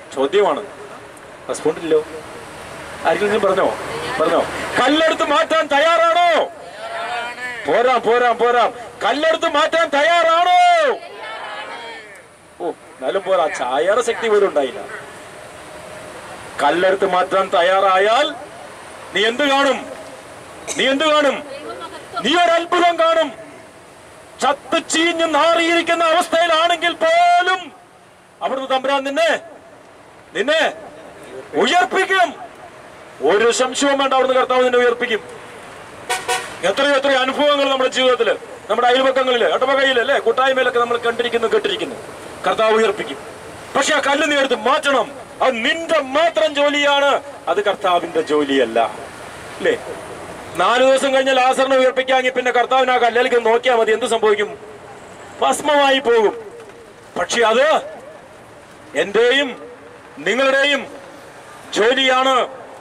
Speaker 1: ചോദ്യമാണ് റെസ്പോണ്ട് ഇല്ലല്ലോ ആരെങ്കിലും പറഞ്ഞോ പറഞ്ഞോ കല്ലെടുത്ത് മാറ്റാൻ തയ്യാറാണോ പോരാം പോരാം പോരാം കല്ലെടുത്ത് മാറ്റാൻ തയ്യാറാണോ ഓ എന്നാലും പോരാ ചായയുടെ ശക്തി പോലും ഉണ്ടായില്ല കല്ലെടുത്ത് മാറ്റാൻ തയ്യാറായാൽ നീ എന്ത് കാണും നീ എന്ത് കാണും നീ ഒരു അത്ഭുതം കാണും ചത്ത് ചീഞ്ഞ് നാറിയിരിക്കുന്ന അവസ്ഥയിലാണെങ്കിൽ പോലും അവിടുന്ന് തമ്പുരാൻ നിന്നെ നിന്നെ ഉയർപ്പിക്കും ഒരു സംശയവും വേണ്ട അവിടുന്ന് കർത്താവ് നിന്നെ ഉയർപ്പിക്കും എത്രയോ എത്രയോ അനുഭവങ്ങൾ നമ്മുടെ ജീവിതത്തിൽ നമ്മുടെ അയൽപക്കങ്ങളിൽ ഇടവകയിൽ അല്ലേ കൂട്ടായ്മയിലൊക്കെ നമ്മൾ കണ്ടിരിക്കുന്നു കേട്ടിരിക്കുന്നു കർത്താവ് ഉയർപ്പിക്കും പക്ഷെ ആ കല്ല് നീ എടുത്ത് മാറ്റണം അത് നിന്റെ മാത്രം ജോലിയാണ് അത് കർത്താവിന്റെ ജോലിയല്ല അല്ലേ നാല് ദിവസം കഴിഞ്ഞ് ലാസറിനെ ഉയർപ്പിക്കാമെങ്കിൽ പിന്നെ കർത്താവിന് ആ കല്ലിലേക്ക് നോക്കിയാൽ മതി എന്ത് സംഭവിക്കും ഭസ്മമായി പോകും പക്ഷെ അത് എന്റെയും നിങ്ങളുടെയും ജോലിയാണ്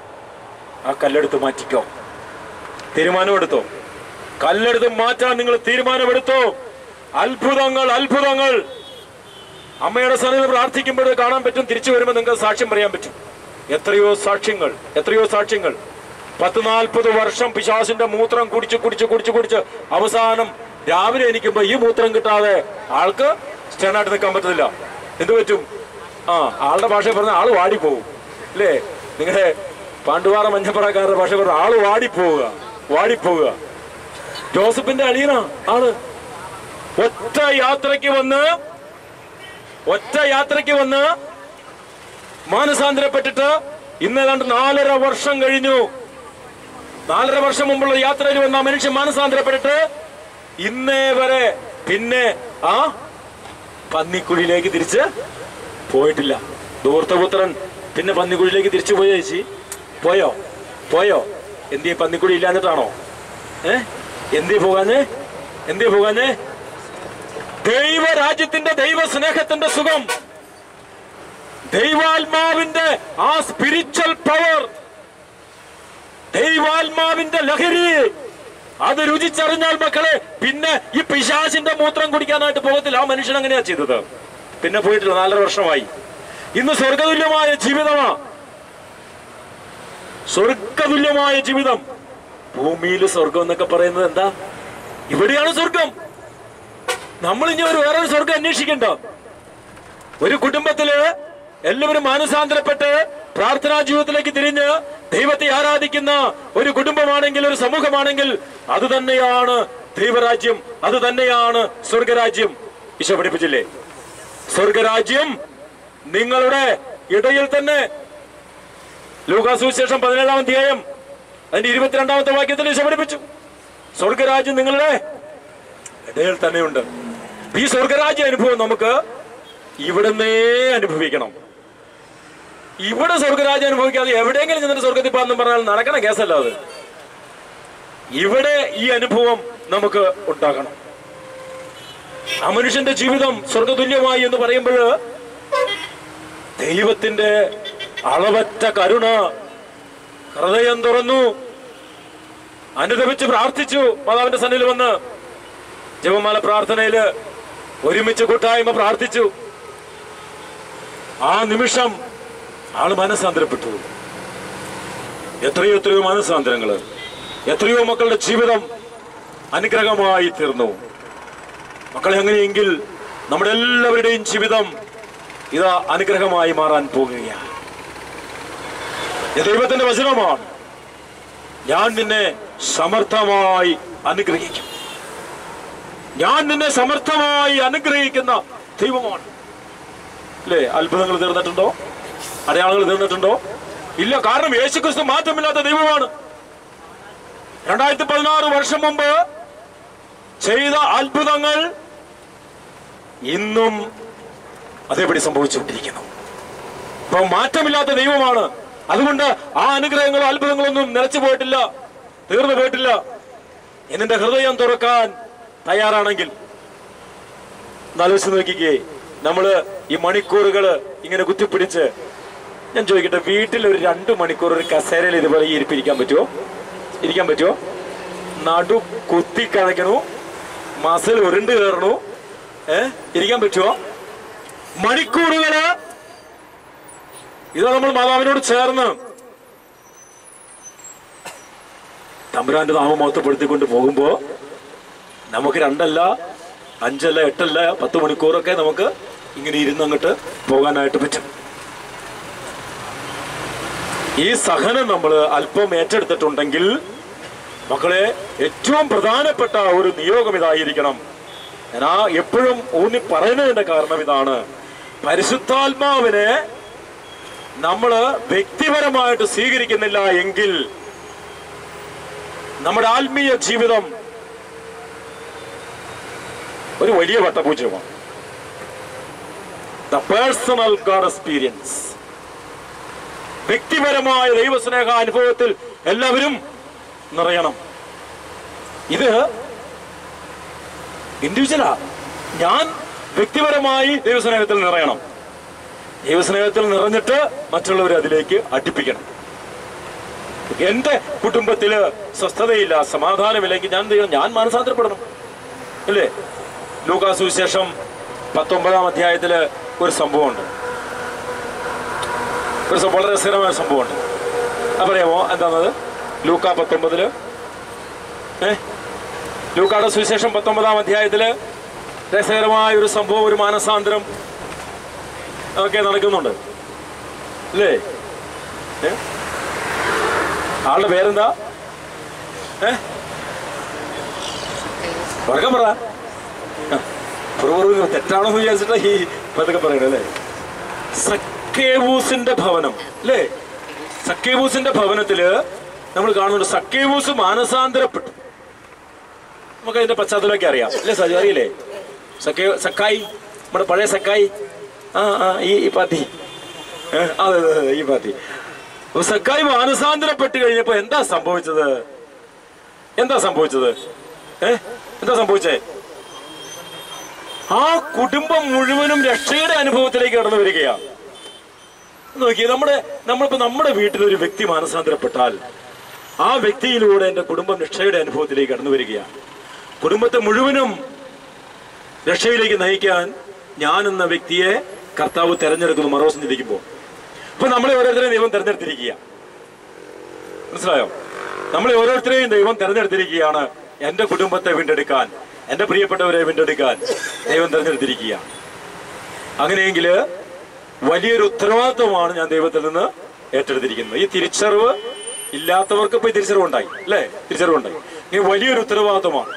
Speaker 1: ആ കല്ലെടുത്ത് മാറ്റിക്കോ തീരുമാനമെടുത്തോ കല്ലെടുത്ത് മാറ്റാൻ നിങ്ങൾ തീരുമാനമെടുത്തോ അത്ഭുതങ്ങൾ അത്ഭുതങ്ങൾ അമ്മയുടെ സന്നിധി പ്രാർത്ഥിക്കുമ്പോൾ കാണാൻ പറ്റും തിരിച്ചു വരുമ്പോൾ നിങ്ങൾക്ക് സാക്ഷ്യം പറയാൻ പറ്റും എത്രയോ സാക്ഷ്യങ്ങൾ എത്രയോ സാക്ഷ്യങ്ങൾ പത്ത് നാൽപ്പത് വർഷം പിശാസിന്റെ മൂത്രം കുടിച്ച് കുടിച്ച് കുടിച്ച് കുടിച്ച് അവസാനം രാവിലെ എണീക്കുമ്പോ ഈ മൂത്രം കിട്ടാതെ ആൾക്ക് സ്റ്റേണായിട്ട് നിൽക്കാൻ പറ്റത്തില്ല എന്ത് പറ്റും ആ ആളുടെ ഭാഷ പറഞ്ഞ ആള് വാടിപ്പോവും അല്ലേ നിങ്ങളുടെ പാണ്ടുവാറ മഞ്ഞപ്പറക്കാരുടെ ഭാഷ പറഞ്ഞ ആള് വാടിപ്പോവുക വാടിപ്പോവുക ജോസഫിന്റെ അളിയന ആള് ഒറ്റ യാത്രയ്ക്ക് വന്ന് ഒറ്റ യാത്രയ്ക്ക് വന്ന് മാനസാന്തരപ്പെട്ടിട്ട് ഇന്ന് ഏതാണ്ട് നാലര വർഷം കഴിഞ്ഞു നാലര വർഷം മുമ്പുള്ള യാത്രയിൽ വന്ന ആ മനുഷ്യൻ മാനസാന്തരപ്പെട്ടിട്ട് ഇന്നേ വരെ പിന്നെ ആ പന്നിക്കുഴിയിലേക്ക് തിരിച്ച് പോയിട്ടില്ല ദൂർത്തപുത്രൻ പിന്നെ പന്നിക്കുഴിയിലേക്ക് തിരിച്ചു പോയോ ചേച്ചി പോയോ പോയോ എന്തിയെ പന്നിക്കുഴി ഇല്ലാഞ്ഞിട്ടാണോ ഏ എന്തിയെ പോകാഞ്ഞേ എന്തിയെ പോകാഞ്ഞേ ദൈവരാജ്യത്തിന്റെ ദൈവ സ്നേഹത്തിന്റെ സുഖം ദൈവാത്മാവിന്റെ ആ സ്പിരിച്വൽ പവർ ദൈവാത്മാവിന്റെ ലഹരി അത് രുചിച്ചറിഞ്ഞാൽ മക്കളെ പിന്നെ ഈ പിശാചിന്റെ മൂത്രം കുടിക്കാനായിട്ട് പോകത്തില്ല ആ മനുഷ്യൻ അങ്ങനെയാ ചെയ്തത് പിന്നെ പോയിട്ടില്ല നാലര വർഷമായി ഇന്ന് സ്വർഗതുല്യമായ ജീവിതമാ സ്വർഗതുല്യമായ ജീവിതം ഭൂമിയിൽ സ്വർഗം എന്നൊക്കെ പറയുന്നത് എന്താ ഇവിടെയാണ് സ്വർഗം നമ്മൾ ഇനി ഒരു വേറൊരു സ്വർഗം അന്വേഷിക്കണ്ട ഒരു കുടുംബത്തില് എല്ലാവരും മാനസാന്തരപ്പെട്ട് പ്രാർത്ഥനാ ജീവിതത്തിലേക്ക് തിരിഞ്ഞ് ദൈവത്തെ ആരാധിക്കുന്ന ഒരു കുടുംബമാണെങ്കിൽ ഒരു സമൂഹമാണെങ്കിൽ അത് തന്നെയാണ് ദൈവരാജ്യം അത് തന്നെയാണ് സ്വർഗരാജ്യം ഈശോ പഠിപ്പിച്ചില്ലേ സ്വർഗരാജ്യം നിങ്ങളുടെ ഇടയിൽ തന്നെ ലൂകാസുവിശേഷം പതിനേഴാം അധ്യായം അതിന്റെ ഇരുപത്തിരണ്ടാമത്തെ വാക്യത്തിൽ ഈശോ പഠിപ്പിച്ചു സ്വർഗരാജ്യം നിങ്ങളുടെ ഇടയിൽ തന്നെയുണ്ട് ഈ സ്വർഗരാജ്യ അനുഭവം നമുക്ക് ഇവിടുന്നേ അനുഭവിക്കണം ഇവിടെ സ്വർഗരാജ്യം അനുഭവിക്കാതെ എവിടെയെങ്കിലും ചെന്നിട്ട് സ്വർഗത്തിൽ പോകാന്ന് പറഞ്ഞാൽ നടക്കണ കേസല്ല അത് ഇവിടെ ഈ അനുഭവം നമുക്ക് ഉണ്ടാകണം ആ മനുഷ്യന്റെ ജീവിതം സ്വർഗതുല്യമായി എന്ന് പറയുമ്പോൾ ദൈവത്തിന്റെ അളവറ്റ കരുണ ഹൃദയം തുറന്നു അനുദപിച്ച് പ്രാർത്ഥിച്ചു മാതാവിന്റെ സന്നിധിയിൽ വന്ന് ജപമാല പ്രാർത്ഥനയില് ഒരുമിച്ച് കൂട്ടായ്മ പ്രാർത്ഥിച്ചു ആ നിമിഷം ആള് മനസ്സാന്തരപ്പെട്ടു എത്രയോ എത്രയോ മനസ്സാന്തരങ്ങള് എത്രയോ മക്കളുടെ ജീവിതം അനുഗ്രഹമായി തീർന്നു മക്കളെ അങ്ങനെയെങ്കിൽ നമ്മുടെ എല്ലാവരുടെയും ജീവിതം ഇതാ അനുഗ്രഹമായി മാറാൻ പോകുകയാണ് ഇത് ദൈവത്തിന്റെ വചനമാണ് ഞാൻ നിന്നെ സമർത്ഥമായി അനുഗ്രഹിക്കും ഞാൻ നിന്നെ സമർത്ഥമായി അനുഗ്രഹിക്കുന്ന ദൈവമാണ് അല്ലേ അത്ഭുതങ്ങൾ തീർന്നിട്ടുണ്ടോ അടയാളങ്ങൾ തീർന്നിട്ടുണ്ടോ ഇല്ല കാരണം യേശുക്രിസ്തു മാറ്റമില്ലാത്ത ദൈവമാണ് രണ്ടായിരത്തി പതിനാറ് വർഷം മുമ്പ് ചെയ്ത അത്ഭുതങ്ങൾ ഇന്നും അതേപടി സംഭവിച്ചുകൊണ്ടിരിക്കുന്നു അപ്പൊ മാറ്റമില്ലാത്ത ദൈവമാണ് അതുകൊണ്ട് ആ അനുഗ്രഹങ്ങളോ അത്ഭുതങ്ങളൊന്നും നിലച്ചു പോയിട്ടില്ല തീർന്നു പോയിട്ടില്ല എന്നിന്റെ ഹൃദയം തുറക്കാൻ തയ്യാറാണെങ്കിൽ ആലോചിച്ച് നോക്കിക്കേ നമ്മള് ഈ മണിക്കൂറുകള് ഇങ്ങനെ കുത്തിപ്പിടിച്ച് ഞാൻ ചോദിക്കട്ടെ വീട്ടിൽ ഒരു രണ്ട് മണിക്കൂർ ഒരു കസേരയിൽ ഇതുപോലെ ഈ ഇരിപ്പിരിക്കാൻ പറ്റുമോ ഇരിക്കാൻ പറ്റുമോ നടു കുത്തി കഴക്കണു മസിൽ ഉരുണ്ട് കയറണു ഏ ഇരിക്കാൻ പറ്റുമോ മണിക്കൂറുകള് ഇത് നമ്മൾ മാതാവിനോട് ചേർന്ന് തമ്പുരാന്റെ നാമം മഹത്വപ്പെടുത്തിക്കൊണ്ട് പോകുമ്പോ നമുക്ക് രണ്ടല്ല അഞ്ചല്ല എട്ടല്ല പത്ത് മണിക്കൂറൊക്കെ നമുക്ക് ഇങ്ങനെ ഇരുന്ന് അങ്ങോട്ട് പോകാനായിട്ട് പറ്റും ഈ സഹനം നമ്മൾ അല്പം ഏറ്റെടുത്തിട്ടുണ്ടെങ്കിൽ മക്കളെ ഏറ്റവും പ്രധാനപ്പെട്ട ഒരു നിയോഗം ഇതായിരിക്കണം ഞാൻ ആ എപ്പോഴും ഊന്നി പറയുന്നതിന്റെ കാരണം ഇതാണ് പരിശുദ്ധാത്മാവിനെ നമ്മൾ വ്യക്തിപരമായിട്ട് സ്വീകരിക്കുന്നില്ല എങ്കിൽ നമ്മുടെ ആത്മീയ ജീവിതം ഒരു വലിയ വട്ടപൂജ്യമാണ് ദ പേഴ്സണൽ ഗാഡ് എക്സ്പീരിയൻസ് വ്യക്തിപരമായ ദൈവസ്നേഹ അനുഭവത്തിൽ എല്ലാവരും നിറയണം ഇത് ഇൻഡിവിജ്വലാ ഞാൻ വ്യക്തിപരമായി ദൈവസ്നേഹത്തിൽ നിറയണം ദൈവസ്നേഹത്തിൽ നിറഞ്ഞിട്ട് മറ്റുള്ളവരെ അതിലേക്ക് അടുപ്പിക്കണം എന്റെ കുടുംബത്തില് സ്വസ്ഥതയില്ല സമാധാനമില്ലെങ്കിൽ ഞാൻ എന്ത് ചെയ്യണം ഞാൻ മാനസാന്തരപ്പെടണം അല്ലേ ലൂക്കാ സുവിശേഷം പത്തൊമ്പതാം അധ്യായത്തില് ഒരു സംഭവമുണ്ട് ഒരു സം- വളരെ രസകരമായ ഒരു സംഭവമുണ്ട് അത് പറയാമോ എന്താണത് ലൂക്ക പത്തൊമ്പതില് ഏ ലൂക്കായുടെ സുവിശേഷം പത്തൊമ്പതാം അധ്യായത്തില് രസകരമായ ഒരു സംഭവം ഒരു മാനസാന്തരം ഒക്കെ നടക്കുന്നുണ്ട് അല്ലേ ഏ? ആളുടെ പേരെന്താ ഏ ഉറക്കം പറ ആ, പുറപുറവ് തെറ്റാണോ എന്ന് വിചാരിച്ചിട്ടാ ഈ പതൊക്കെ പറയണേ അല്ലേ സക്കേബൂസിന്റെ ഭവനം അല്ലേ സക്കേബൂസിന്റെ ഭവനത്തില് നമ്മൾ കാണുന്നുണ്ട് സക്കേബൂസ് മാനസാന്തരപ്പെട്ടു നമുക്ക് അതിന്റെ പശ്ചാത്തലമൊക്കെ അറിയാം അല്ലേ സജു അറിയില്ലേ സക്കേ സക്കായി നമ്മുടെ പഴയ സക്കായി ആ ആ ഈ ഈ പാത്തി ഏ, അതെ അതെ അതെ, ഈ പാത്തി അപ്പൊ സക്കായി മാനസാന്തരപ്പെട്ട് കഴിഞ്ഞപ്പോ എന്താ സംഭവിച്ചത് എന്താ സംഭവിച്ചത് ഏ എന്താ സംഭവിച്ചേ ആ കുടുംബം മുഴുവനും രക്ഷയുടെ അനുഭവത്തിലേക്ക് കടന്നു വരികയാണ് നോക്കി നമ്മുടെ നമ്മളിപ്പോ നമ്മുടെ വീട്ടിൽ ഒരു വ്യക്തി മാനസാന്തരപ്പെട്ടാൽ ആ വ്യക്തിയിലൂടെ എന്റെ കുടുംബം രക്ഷയുടെ അനുഭവത്തിലേക്ക് കടന്നു വരികയാണ് കുടുംബത്തെ മുഴുവനും രക്ഷയിലേക്ക് നയിക്കാൻ ഞാൻ എന്ന വ്യക്തിയെ കർത്താവ് തെരഞ്ഞെടുക്കുന്നു മറോസം ചിന്തിക്കുമ്പോൾ അപ്പൊ നമ്മളെ ഓരോരുത്തരെയും ദൈവം തെരഞ്ഞെടുത്തിരിക്കുക മനസ്സിലായോ നമ്മളെ ഓരോരുത്തരെയും ദൈവം തെരഞ്ഞെടുത്തിരിക്കുകയാണ് എന്റെ കുടുംബത്തെ വീണ്ടെടുക്കാൻ എന്റെ പ്രിയപ്പെട്ടവരെ വീണ്ടെടുക്കാൻ ദൈവം തെരഞ്ഞെടുത്തിരിക്കുക അങ്ങനെയെങ്കിൽ വലിയൊരു ഉത്തരവാദിത്വമാണ് ഞാൻ ദൈവത്തിൽ നിന്ന് ഏറ്റെടുത്തിരിക്കുന്നത് ഈ തിരിച്ചറിവ് ഇല്ലാത്തവർക്ക് ഇപ്പൊ ഈ തിരിച്ചറിവുണ്ടായി അല്ലേ തിരിച്ചറിവുണ്ടായി ഈ വലിയൊരു ഉത്തരവാദിത്വമാണ്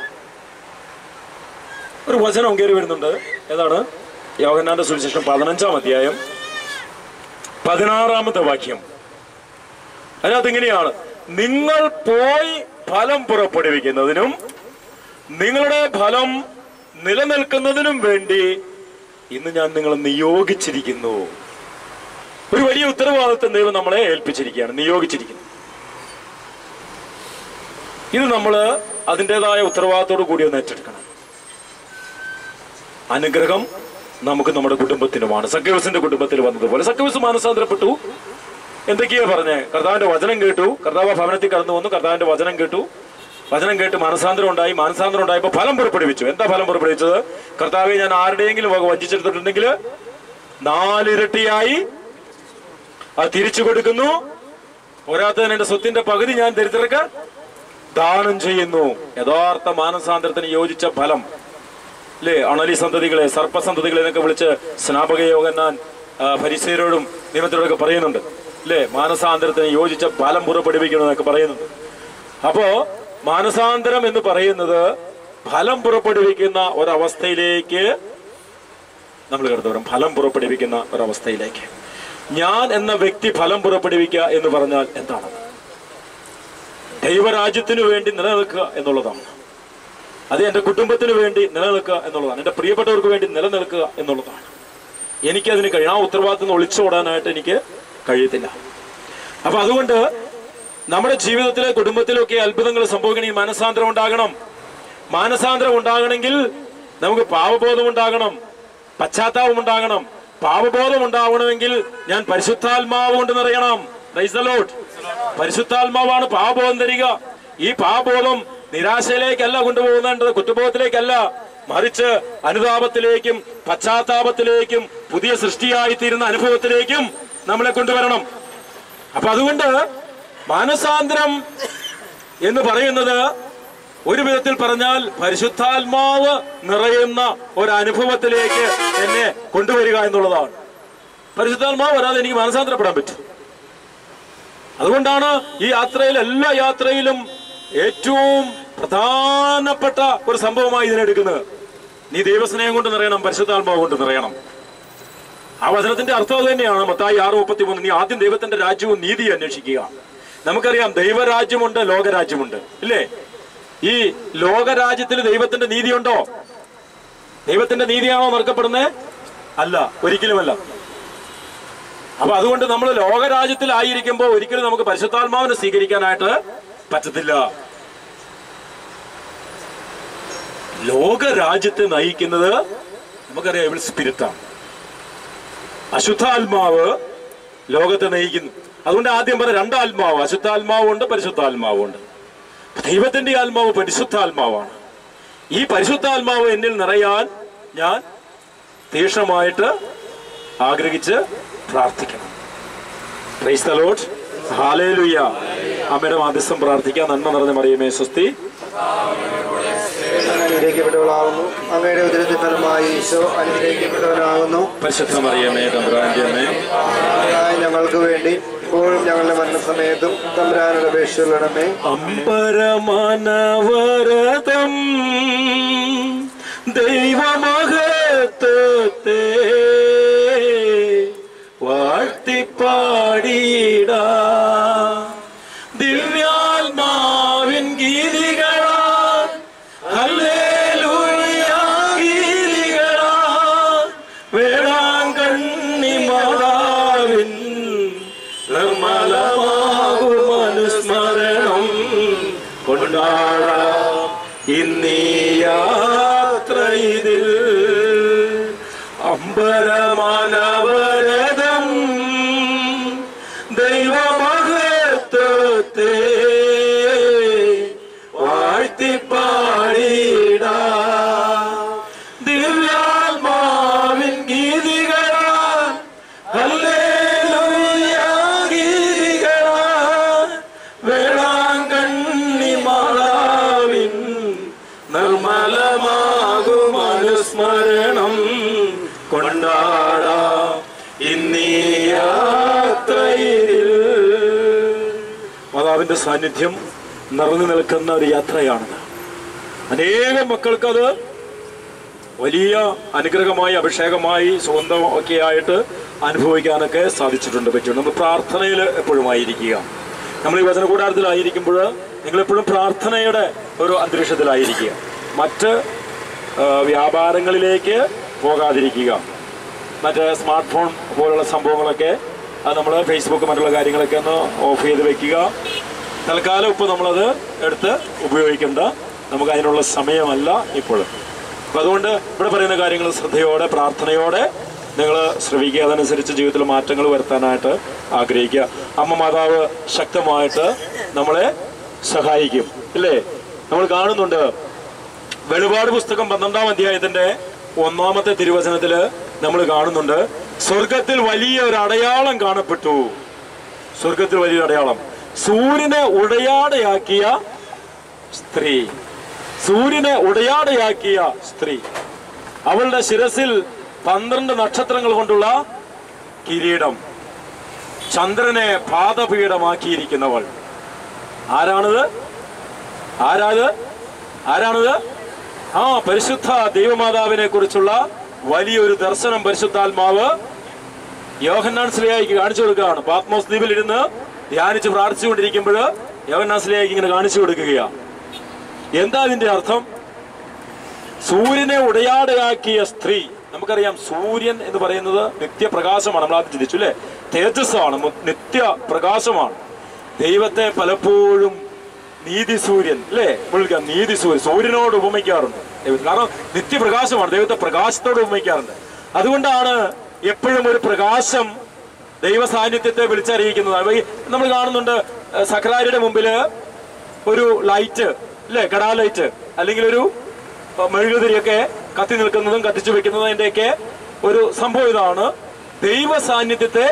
Speaker 1: ഒരു വചനം കയറി വരുന്നുണ്ട് ഏതാണ് യോഹന്നാന്റെ സുവിശേഷം പതിനഞ്ചാം അധ്യായം പതിനാറാമത്തെ വാക്യം അതിനകത്ത് ഇങ്ങനെയാണ് നിങ്ങൾ പോയി ഫലം പുറപ്പെടുവിക്കുന്നതിനും നിങ്ങളുടെ ഫലം നിലനിൽക്കുന്നതിനും വേണ്ടി ഇന്ന് ഞാൻ നിങ്ങളെ നിയോഗിച്ചിരിക്കുന്നു ഒരു വലിയ ഉത്തരവാദിത്വം ദൈവം നമ്മളെ ഏൽപ്പിച്ചിരിക്കുകയാണ് നിയോഗിച്ചിരിക്കുന്നു ഇത് നമ്മൾ അതിൻ്റെതായ ഉത്തരവാദിത്തോടു കൂടി ഒന്ന് ഏറ്റെടുക്കണം അനുഗ്രഹം നമുക്ക് നമ്മുടെ കുടുംബത്തിനുമാണ് സഖ്യവസിന്റെ കുടുംബത്തിൽ വന്നതുപോലെ സഖ്യവസ് മാനസാന്തരപ്പെട്ടു എന്തൊക്കെയാ പറഞ്ഞേ കർത്താവിന്റെ വചനം കേട്ടു കർത്താവ് ഭവനത്തിൽ കടന്നു വന്നു കർത്താവിന്റെ വചനം കേട്ടു വചനം കേട്ട് മാനസാന്തരം ഉണ്ടായി മാനസാന്തരം ഉണ്ടായപ്പോൾ ഫലം പുറപ്പെടുവിച്ചു എന്താ ഫലം പുറപ്പെടുവിച്ചത് കർത്താവെ ഞാൻ ആരുടെയെങ്കിലും വക വഞ്ചിച്ചെടുത്തിട്ടുണ്ടെങ്കിൽ നാലിരട്ടിയായി അത് തിരിച്ചു കൊടുക്കുന്നു പോരാത്തതിന് എന്റെ സ്വത്തിന്റെ പകുതി ഞാൻ ദരിദ്രർക്ക് ദാനം ചെയ്യുന്നു യഥാർത്ഥ മാനസാന്തരത്തിന് യോജിച്ച ഫലം അല്ലേ അണലി സന്തതികളെ സർപ്പസന്തതികളെ എന്നൊക്കെ വിളിച്ച് സ്നാപക യോഗന്നാൻ പരിസരോടും നിയമത്തിനോടൊക്കെ പറയുന്നുണ്ട് അല്ലേ മാനസാന്തരത്തിന് യോജിച്ച ഫലം പുറപ്പെടുവിക്കണമെന്നൊക്കെ പറയുന്നുണ്ട് അപ്പോ മാനസാന്തരം എന്ന് പറയുന്നത് ഫലം പുറപ്പെടുവിക്കുന്ന ഒരവസ്ഥയിലേക്ക് നമ്മൾ കടന്നു വരും ഫലം പുറപ്പെടുവിക്കുന്ന ഒരവസ്ഥയിലേക്ക് ഞാൻ എന്ന വ്യക്തി ഫലം പുറപ്പെടുവിക്കുക എന്ന് പറഞ്ഞാൽ എന്താണ് ദൈവരാജ്യത്തിനു വേണ്ടി നിലനിൽക്കുക എന്നുള്ളതാണ് അത് എന്റെ കുടുംബത്തിന് വേണ്ടി നിലനിൽക്കുക എന്നുള്ളതാണ് എന്റെ പ്രിയപ്പെട്ടവർക്ക് വേണ്ടി നിലനിൽക്കുക എന്നുള്ളതാണ് എനിക്കതിന് കഴിയും ആ ഉത്തരവാദിത്തം നിന്ന് ഒളിച്ചോടാനായിട്ട് എനിക്ക് കഴിയത്തില്ല അപ്പൊ അതുകൊണ്ട് നമ്മുടെ ജീവിതത്തിലെ കുടുംബത്തിലൊക്കെ അത്ഭുതങ്ങൾ സംഭവിക്കണമെങ്കിൽ മനസാന്തരം ഉണ്ടാകണം മാനസാന്തരം ഉണ്ടാകണമെങ്കിൽ നമുക്ക് പാവബോധം ഉണ്ടാകണം പശ്ചാത്താപം ഉണ്ടാകണം പാവബോധം ഉണ്ടാവണമെങ്കിൽ ഞാൻ പരിശുദ്ധാത്മാവ് കൊണ്ട് നിറയണം Praise the Lord. പരിശുദ്ധാത്മാവാണ് പാവബോധം തരിക ഈ പാവബോധം നിരാശയിലേക്കല്ല കൊണ്ടുപോകുന്നത് കുറ്റബോധത്തിലേക്കല്ല മറിച്ച് അനുതാപത്തിലേക്കും പശ്ചാത്താപത്തിലേക്കും പുതിയ സൃഷ്ടിയായി തീരുന്ന അനുഭവത്തിലേക്കും നമ്മളെ കൊണ്ടുവരണം അപ്പൊ അതുകൊണ്ട് മാനസാന്തരം എന്ന് പറയുന്നത് ഒരു വിധത്തിൽ പറഞ്ഞാൽ പരിശുദ്ധാത്മാവ് നിറയുന്ന ഒരു അനുഭവത്തിലേക്ക് എന്നെ കൊണ്ടുവരിക എന്നുള്ളതാണ് പരിശുദ്ധാത്മാവ് വരാതെ എനിക്ക് മാനസാന്തരപ്പെടാൻ പറ്റും അതുകൊണ്ടാണ് ഈ യാത്രയിൽ എല്ലാ യാത്രയിലും ഏറ്റവും പ്രധാനപ്പെട്ട ഒരു സംഭവമായി ഇതിനെടുക്കുന്നത് നീ ദൈവസ്നേഹം കൊണ്ട് നിറയണം പരിശുദ്ധാത്മാവ് കൊണ്ട് നിറയണം ആ വചനത്തിന്റെ അർത്ഥം അത് തന്നെയാണ് മത്തായി ആറ് മുപ്പത്തി മൂന്ന് നീ ആദ്യം ദൈവത്തിന്റെ രാജ്യവും നീതി അന്വേഷിക്കുക നമുക്കറിയാം ദൈവരാജ്യമുണ്ട് ലോകരാജ്യമുണ്ട് ഇല്ലേ ഈ ലോകരാജ്യത്തിൽ ദൈവത്തിന്റെ നീതിയുണ്ടോ ദൈവത്തിന്റെ നീതിയാണോ മറക്കപ്പെടുന്നത് അല്ല ഒരിക്കലുമല്ല അപ്പൊ അതുകൊണ്ട് നമ്മൾ ലോകരാജ്യത്തിലായിരിക്കുമ്പോൾ ഒരിക്കലും നമുക്ക് പരിശുദ്ധാത്മാവിനെ സ്വീകരിക്കാനായിട്ട് പറ്റത്തില്ല ലോകരാജ്യത്തെ നയിക്കുന്നത് നമുക്കറിയാം എവിൾ സ്പിരിറ്റാണ് അശുദ്ധാത്മാവ് ലോകത്തെ നയിക്കുന്നു അതുകൊണ്ട് ആദ്യം പറ രണ്ടാത്മാവ് അശുദ്ധാത്മാവുണ്ട് പരിശുദ്ധാത്മാവുണ്ട് ദൈവത്തിന്റെ ആത്മാവ് പരിശുദ്ധാത്മാവാണ് ഈ പരിശുദ്ധാത്മാവ് എന്നിൽ നിറയാൻ ഞാൻ തീക്ഷ്ണമായിട്ട് ആഗ്രഹിച്ച് പ്രാർത്ഥിക്കണം പ്രൈസ് ദ ലോർഡ് ഹാലേലുയ്യ അമ്മയുടെ മാധ്യസ്ഥം പ്രാർത്ഥിക്കാൻ നന്മ നിറഞ്ഞ മറിയമേ സ്വസ്തി
Speaker 2: അനുഗ്രഹിക്കപ്പെട്ടവളാകുന്നു അങ്ങയുടെ ഉദരത്തിൽ ഫലമായി ഈശോ അനുഗ്രഹിക്കപ്പെട്ടവനാകുന്നു
Speaker 1: പരിശുദ്ധ മറിയമേ തമ്പുരാന്റെ അമ്മേ
Speaker 2: ആയ ഞങ്ങൾക്ക് വേണ്ടി ഇപ്പോഴും ഞങ്ങളുടെ മരണസമയത്തും തമ്പുരാനുടെ അപേക്ഷയിലിടമേ
Speaker 1: അമ്പരമനവരതം ദൈവമഹത്വത്തെ വാഴ്ത്തിപ്പാടിട ദിവ്യാത്മാവിൻ ഗീതികളാ ഹല്ലേലൂയ ഗീതികളാ വേളാങ്കണ്ണി മാതാവിൻ നിർമ്മലമാകും അനുസ്മരണം കൊണ്ടാടാം ഇന്നീ യാത്ര ഇതിൽ അമ്പരമാനവരതം ദൈവമഹത്വത്തെ വാഴ്ത്തിപ്പാടിടാ ദിവ്യാത്മാവിൻ ഗീതികളാൽ ഹല്ലേലൂയ ഗീതികളാൽ വേളാങ്കണ്ണി മാതാവിൻ നിർമ്മലമാകും അനുസ്മരണം കൊണ്ടാടാം ഇന്നീ യാത്രയിൽ മാതാവിന്റെ സാന്നിധ്യം നിറഞ്ഞു നിൽക്കുന്ന ഒരു യാത്രയാണത് അനേകം മക്കൾക്കത് വലിയ അനുഗ്രഹമായി അഭിഷേകമായി സ്വന്തം ഒക്കെ ആയിട്ട് അനുഭവിക്കാനൊക്കെ സാധിച്ചിട്ടുണ്ട് പറ്റും നമ്മൾ പ്രാർത്ഥനയിൽ എപ്പോഴും ആയിരിക്കുക നമ്മൾ ഈ വചന കൂടാരത്തിലായിരിക്കുമ്പോൾ നിങ്ങളെപ്പോഴും പ്രാർത്ഥനയുടെ ഒരു അന്തരീക്ഷത്തിലായിരിക്കുക മറ്റ് ആ, വ്യാപാരങ്ങളിലേക്ക് പോകാതിരിക്കുക മറ്റേ സ്മാർട്ട് ഫോൺ പോലുള്ള സംഭവങ്ങളൊക്കെ അത് നമ്മൾ ഫേസ്ബുക്ക് മറ്റുള്ള കാര്യങ്ങളൊക്കെ ഒന്ന് ഓഫ് ചെയ്ത് വെക്കുക തൽക്കാലം ഇപ്പോൾ നമ്മളത് എടുത്ത് ഉപയോഗിക്കേണ്ട നമുക്ക് അതിനുള്ള സമയമല്ല ഇപ്പോൾ അപ്പം അതുകൊണ്ട് ഇവിടെ പറയുന്ന കാര്യങ്ങൾ ശ്രദ്ധയോടെ പ്രാർത്ഥനയോടെ നിങ്ങൾ ശ്രവിക്കുക അതനുസരിച്ച് ജീവിതത്തിൽ മാറ്റങ്ങൾ വരുത്താനായിട്ട് ആഗ്രഹിക്കുക അമ്മ മാതാവ് ശക്തമായിട്ട് നമ്മളെ സഹായിക്കും ഇല്ലേ നമ്മൾ കാണുന്നുണ്ട് വെളിപാട് പുസ്തകം പന്ത്രണ്ടാം അധ്യായത്തിന്റെ ഒന്നാമത്തെ തിരുവചനത്തില് നമ്മൾ കാണുന്നുണ്ട് സ്വർഗത്തിൽ വലിയ ഒരു അടയാളം കാണപ്പെട്ടു സ്വർഗത്തിൽ വലിയൊരു അടയാളം സൂര്യനെ ഉടയാടയാക്കിയ സ്ത്രീ സൂര്യനെ ഉടയാടയാക്കിയ സ്ത്രീ അവളുടെ ശിരസിൽ പന്ത്രണ്ട് നക്ഷത്രങ്ങൾ കൊണ്ടുള്ള കിരീടം ചന്ദ്രനെ പാദപീഠമാക്കിയിരിക്കുന്നവൾ ആരാണിത് ആരാത് ആരാണിത് ആ പരിശുദ്ധ ദൈവമാതാവിനെ കുറിച്ചുള്ള വലിയൊരു ദർശനം പരിശുദ്ധാത്മാവ് യോഹന്നാൻ സ്ലിയായിക്ക് കാണിച്ചു കൊടുക്കുകയാണ് പാത്മോസ് ദ്വീപിൽ ഇരുന്ന് ധ്യാനിച്ച് പ്രാർത്ഥിച്ചുകൊണ്ടിരിക്കുമ്പോൾ യോഹന്നാൻ സ്ലിയായിക്ക് ഇങ്ങനെ കാണിച്ചു കൊടുക്കുകയാണ് എന്താ ഇതിന്റെ അർത്ഥം സൂര്യനെ ഉടയാടയാക്കിയ സ്ത്രീ നമുക്കറിയാം സൂര്യൻ എന്ന് പറയുന്നത് നിത്യപ്രകാശമാണ് നമ്മൾ ആദ്യം ചിന്തിച്ചു അല്ലെ തേജസ്സാണ് മു- നിത്യപ്രകാശമാണ് ദൈവത്തെ പലപ്പോഴും നീതി സൂര്യൻ അല്ലേ വിളിക്കാം നീതി സൂര്യൻ സൂര്യനോട് ഉപമിക്കാറുണ്ട് ദൈവം- കാരണം നിത്യപ്രകാശമാണ് ദൈവത്തെ പ്രകാശത്തോട് ഉപമിക്കാറുണ്ട് അതുകൊണ്ടാണ് എപ്പോഴും ഒരു പ്രകാശം ദൈവ സാന്നിധ്യത്തെ വിളിച്ചറിയിക്കുന്നത് അപ്പൊ ഈ നമ്മൾ കാണുന്നുണ്ട് ഏഹ്, സക്രാരിയുടെ മുമ്പില് ഒരു ലൈറ്റ് അല്ലേ കടാ ലൈറ്റ് അല്ലെങ്കിൽ ഒരു അഹ്, മെഴുകുതിരിയൊക്കെ കത്തി നിൽക്കുന്നതും കത്തിച്ചു വെക്കുന്നതിൻ്റെയൊക്കെ ഒരു സംഭവം ഇതാണ് ദൈവ സാന്നിധ്യത്തെ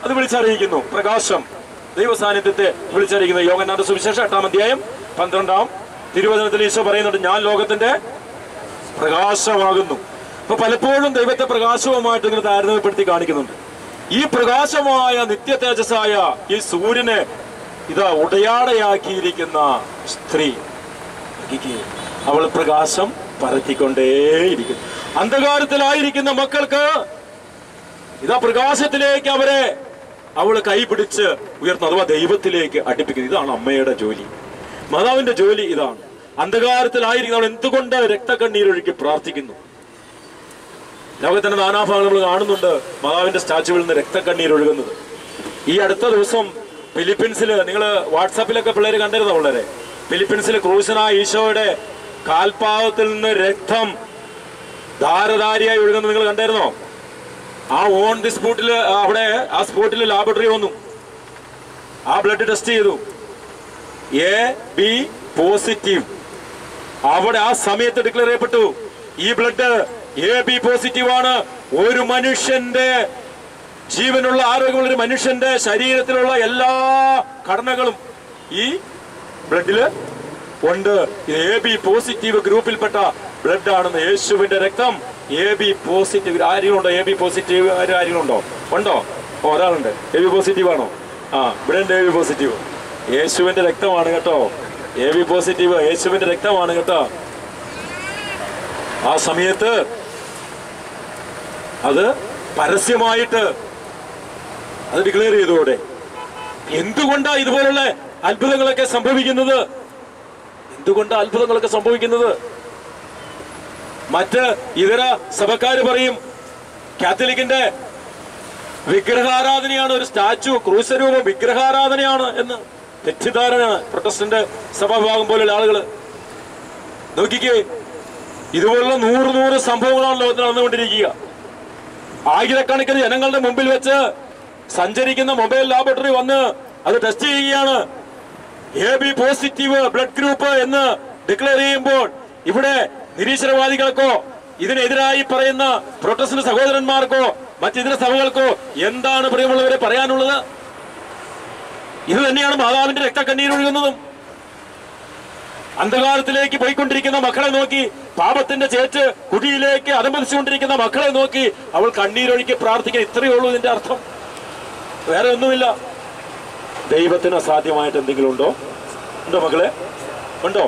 Speaker 1: അത് വിളിച്ചറിയിക്കുന്നു പ്രകാശം ദൈവ സാന്നിധ്യത്തെ വിളിച്ചറിയിക്കുന്നു യോഗനാഥ സുവിശേഷം എട്ടാം അധ്യായം പന്ത്രണ്ടാം തിരുവചനത്തിൽ ഈശോ പറയുന്നുണ്ട് ഞാൻ ലോകത്തിന്റെ പ്രകാശമാകുന്നു അപ്പൊ പലപ്പോഴും ദൈവത്തെ പ്രകാശവുമായിട്ട് ഇങ്ങനെ താരതമ്യപ്പെടുത്തി കാണിക്കുന്നുണ്ട് ഈ പ്രകാശമായ നിത്യ തേജസ്സായ ഈ സൂര്യനെ ഇത് ഉടയാടയാക്കിയിരിക്കുന്ന സ്ത്രീ നോക്കിക്കേ, അവൾ പ്രകാശം പരത്തിക്കൊണ്ടേയിരിക്കും അന്ധകാരത്തിലായിരിക്കുന്ന മക്കൾക്ക് ഇതാ പ്രകാശത്തിലേക്ക് അവരെ അവൾ കൈപിടിച്ച് ഉയർത്തുന്നു അഥവാ ദൈവത്തിലേക്ക് അടുപ്പിക്കുന്നു ഇതാണ് അമ്മയുടെ ജോലി മാതാവിന്റെ ജോലി ഇതാണ് അന്ധകാരത്തിലായിരിക്കും അവൾ എന്തുകൊണ്ട് രക്തക്കണ്ണീരൊഴുക്കി പ്രാർത്ഥിക്കുന്നു ലോകത്തിന്റെ നാനാഭാഗങ്ങൾ നമ്മൾ കാണുന്നുണ്ട് മാതാവിന്റെ സ്റ്റാച്ചുവിൽ നിന്ന് രക്തക്കണ്ണീരൊഴുകുന്നത് ഈ അടുത്ത ദിവസം ഫിലിപ്പീൻസിൽ നിങ്ങൾ വാട്സാപ്പിലൊക്കെ പിള്ളേർ കണ്ടിരുന്നോ പിള്ളേരെ ഫിലിപ്പീൻസിൽ ക്രൂശനായ ഈശോയുടെ കാൽപാദത്തിൽ നിന്ന് രക്തം ധാരധാരിയായി ഒഴുകുന്നത് നിങ്ങൾ കണ്ടായിരുന്നോ ആ ഓൺ ദി സ്പോട്ടിൽ അവിടെ ആ സ്പോട്ടിൽ ലാബറട്ടറി വന്നു ആ ബ്ലഡ് ടെസ്റ്റ് ചെയ്തു എ ബി പോസിറ്റീവ് അവിടെ ആ സമയത്ത് ഡിക്ലെയർ ചെയ്യപ്പെട്ടു ഈ ബ്ലഡ് എ ബി പോസിറ്റീവ് ആണ് ഒരു മനുഷ്യന്റെ ജീവനുള്ള ആരോഗ്യമുള്ള ഒരു മനുഷ്യന്റെ ശരീരത്തിലുള്ള എല്ലാ ഘടനകളും ഈ ബ്ലഡില് ഉണ്ട് ഇത് എ ബി പോസിറ്റീവ് ഗ്രൂപ്പിൽപ്പെട്ട ബ്ലഡ് ആണെന്ന് യേശുവിന്റെ രക്തം എ ബി പോസിറ്റീവ് ആരെങ്കിലും ഉണ്ടോ എ ബി പോസിറ്റീവ് ആരെങ്കിലും ഉണ്ടോ ഉണ്ടോ ഓ, ഒരാളുണ്ട് എ ബി പോസിറ്റീവ് ആണോ ആ ഇവിടെ ഉണ്ട് എ ബി പോസിറ്റീവ് യേശുവിന്റെ രക്തമാണ് കേട്ടോ എ ബി പോസിറ്റീവ് യേശുവിന്റെ രക്തമാണ് കേട്ടോ ആ സമയത്ത് അത് പരസ്യമായിട്ട് അത് ഡിക്ലെയർ ചെയ്തോടെ എന്തുകൊണ്ടാ ഇതുപോലുള്ള അത്ഭുതങ്ങളൊക്കെ സംഭവിക്കുന്നത് എന്തുകൊണ്ടാ അത്ഭുതങ്ങളൊക്കെ സംഭവിക്കുന്നത് മറ്റ് ഇതര സഭക്കാര് പറയും കാത്തലിക്കിന്റെ വിഗ്രഹാരാധനയാണ് ഒരു സ്റ്റാച്ചു ക്രൂശരൂപം വിഗ്രഹാരാധനയാണ് എന്ന് തെറ്റിദ്ധാരണയാണ് പ്രൊട്ടസ്റ്റന്റ് സഭാവിഭാഗം പോലുള്ള ആളുകൾ നോക്കിക്കേ ഇതുപോലുള്ള നൂറ് നൂറ് സംഭവങ്ങളാണ് ലോകത്തിൽ നടന്നുകൊണ്ടിരിക്കുക ആയിരക്കണക്കിന് ജനങ്ങളുടെ മുമ്പിൽ വെച്ച് സഞ്ചരിക്കുന്ന മൊബൈൽ ലാബറട്ടറി വന്ന് അത് ടെസ്റ്റ് ചെയ്യുകയാണ് A B positive blood group എന്ന് ഡിക്ലെയർ ചെയ്യുമ്പോൾ ഇവിടെ നിരീശ്വരവാദികൾക്കോ ഇതിനെതിരായി പറയുന്ന പ്രൊട്ടസ്റ്റന്റ് സഹോദരന്മാർക്കോ മറ്റിതര സഭകൾക്കോ എന്താണ് പ്രിയമുള്ളവരെ പറയാനുള്ളത് ഇത് തന്നെയാണ് മാതാവിന്റെ രക്തക്കണ്ണീരൊഴുകുന്നതും അന്ധകാരത്തിലേക്ക് പോയിക്കൊണ്ടിരിക്കുന്ന മക്കളെ നോക്കി പാപത്തിന്റെ ചേറ്റ് കുടിയിലേക്ക് അതമ്പതിച്ചുകൊണ്ടിരിക്കുന്ന മക്കളെ നോക്കി അവൾ കണ്ണീരൊഴുക്കി പ്രാർത്ഥിക്കാൻ ഇത്രയേ ഉള്ളൂ ഇതിന്റെ അർത്ഥം വേറെ ഒന്നുമില്ല ദൈവത്തിന് അസാധ്യമായിട്ട് എന്തെങ്കിലും ഉണ്ടോ ഉണ്ടോ മക്കളെ ഉണ്ടോ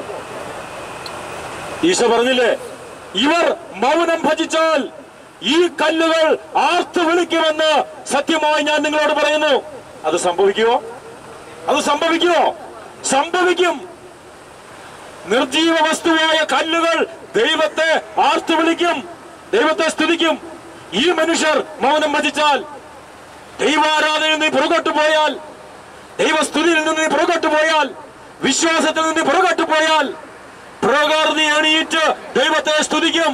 Speaker 1: ഈശോ പറഞ്ഞില്ലേ ഇവർ മൗനം ഭജിച്ചാൽ ഈ കല്ലുകൾ ആർത്ത് വിളിക്കുമെന്ന് സത്യമായി ഞാൻ നിങ്ങളോട് പറയുന്നു അത് സംഭവിക്കുമോ അത് സംഭവിക്കുമോ സംഭവിക്കും നിർജീവ വസ്തുവായ കല്ലുകൾ ദൈവത്തെ ആർത്ത് വിളിക്കും ദൈവത്തെ സ്തുതിക്കും ഈ മനുഷ്യർ മൗനം ഭജിച്ചാൽ ദൈവാരാധനയിൽ നിന്ന് പുറകോട്ട് പോയാൽ ദൈവസ്തുതിയിൽ നിന്ന് നീ പുറകോട്ട് പോയാൽ വിശ്വാസത്തിൽ നിന്ന് നീ പുറകോട്ട് പോയാൽ പ്രകൃതി എണീറ്റ് ദൈവത്തെ സ്തുതിക്കും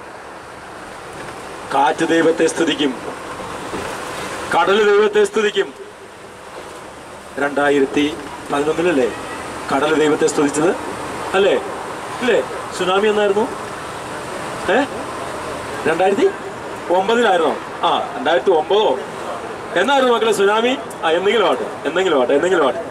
Speaker 1: കാറ്റ് ദൈവത്തെ സ്തുതിക്കും കടല് ദൈവത്തെ സ്തുതിക്കും രണ്ടായിരത്തി പതിനൊന്നിലല്ലേ കടല് ദൈവത്തെ സ്തുതിച്ചത് അല്ലേ ഇല്ലേ സുനാമി എന്നായിരുന്നു ഏ രണ്ടായിരത്തി ഒമ്പതിലായിരുന്നോ ആ രണ്ടായിരത്തി ഒമ്പതോ എന്നായിരുന്നു മക്കളെ സുനാമി ആ എന്തെങ്കിലും ആട്ടെ എന്തെങ്കിലും ആട്ടെ എന്തെങ്കിലും ആട്ടെ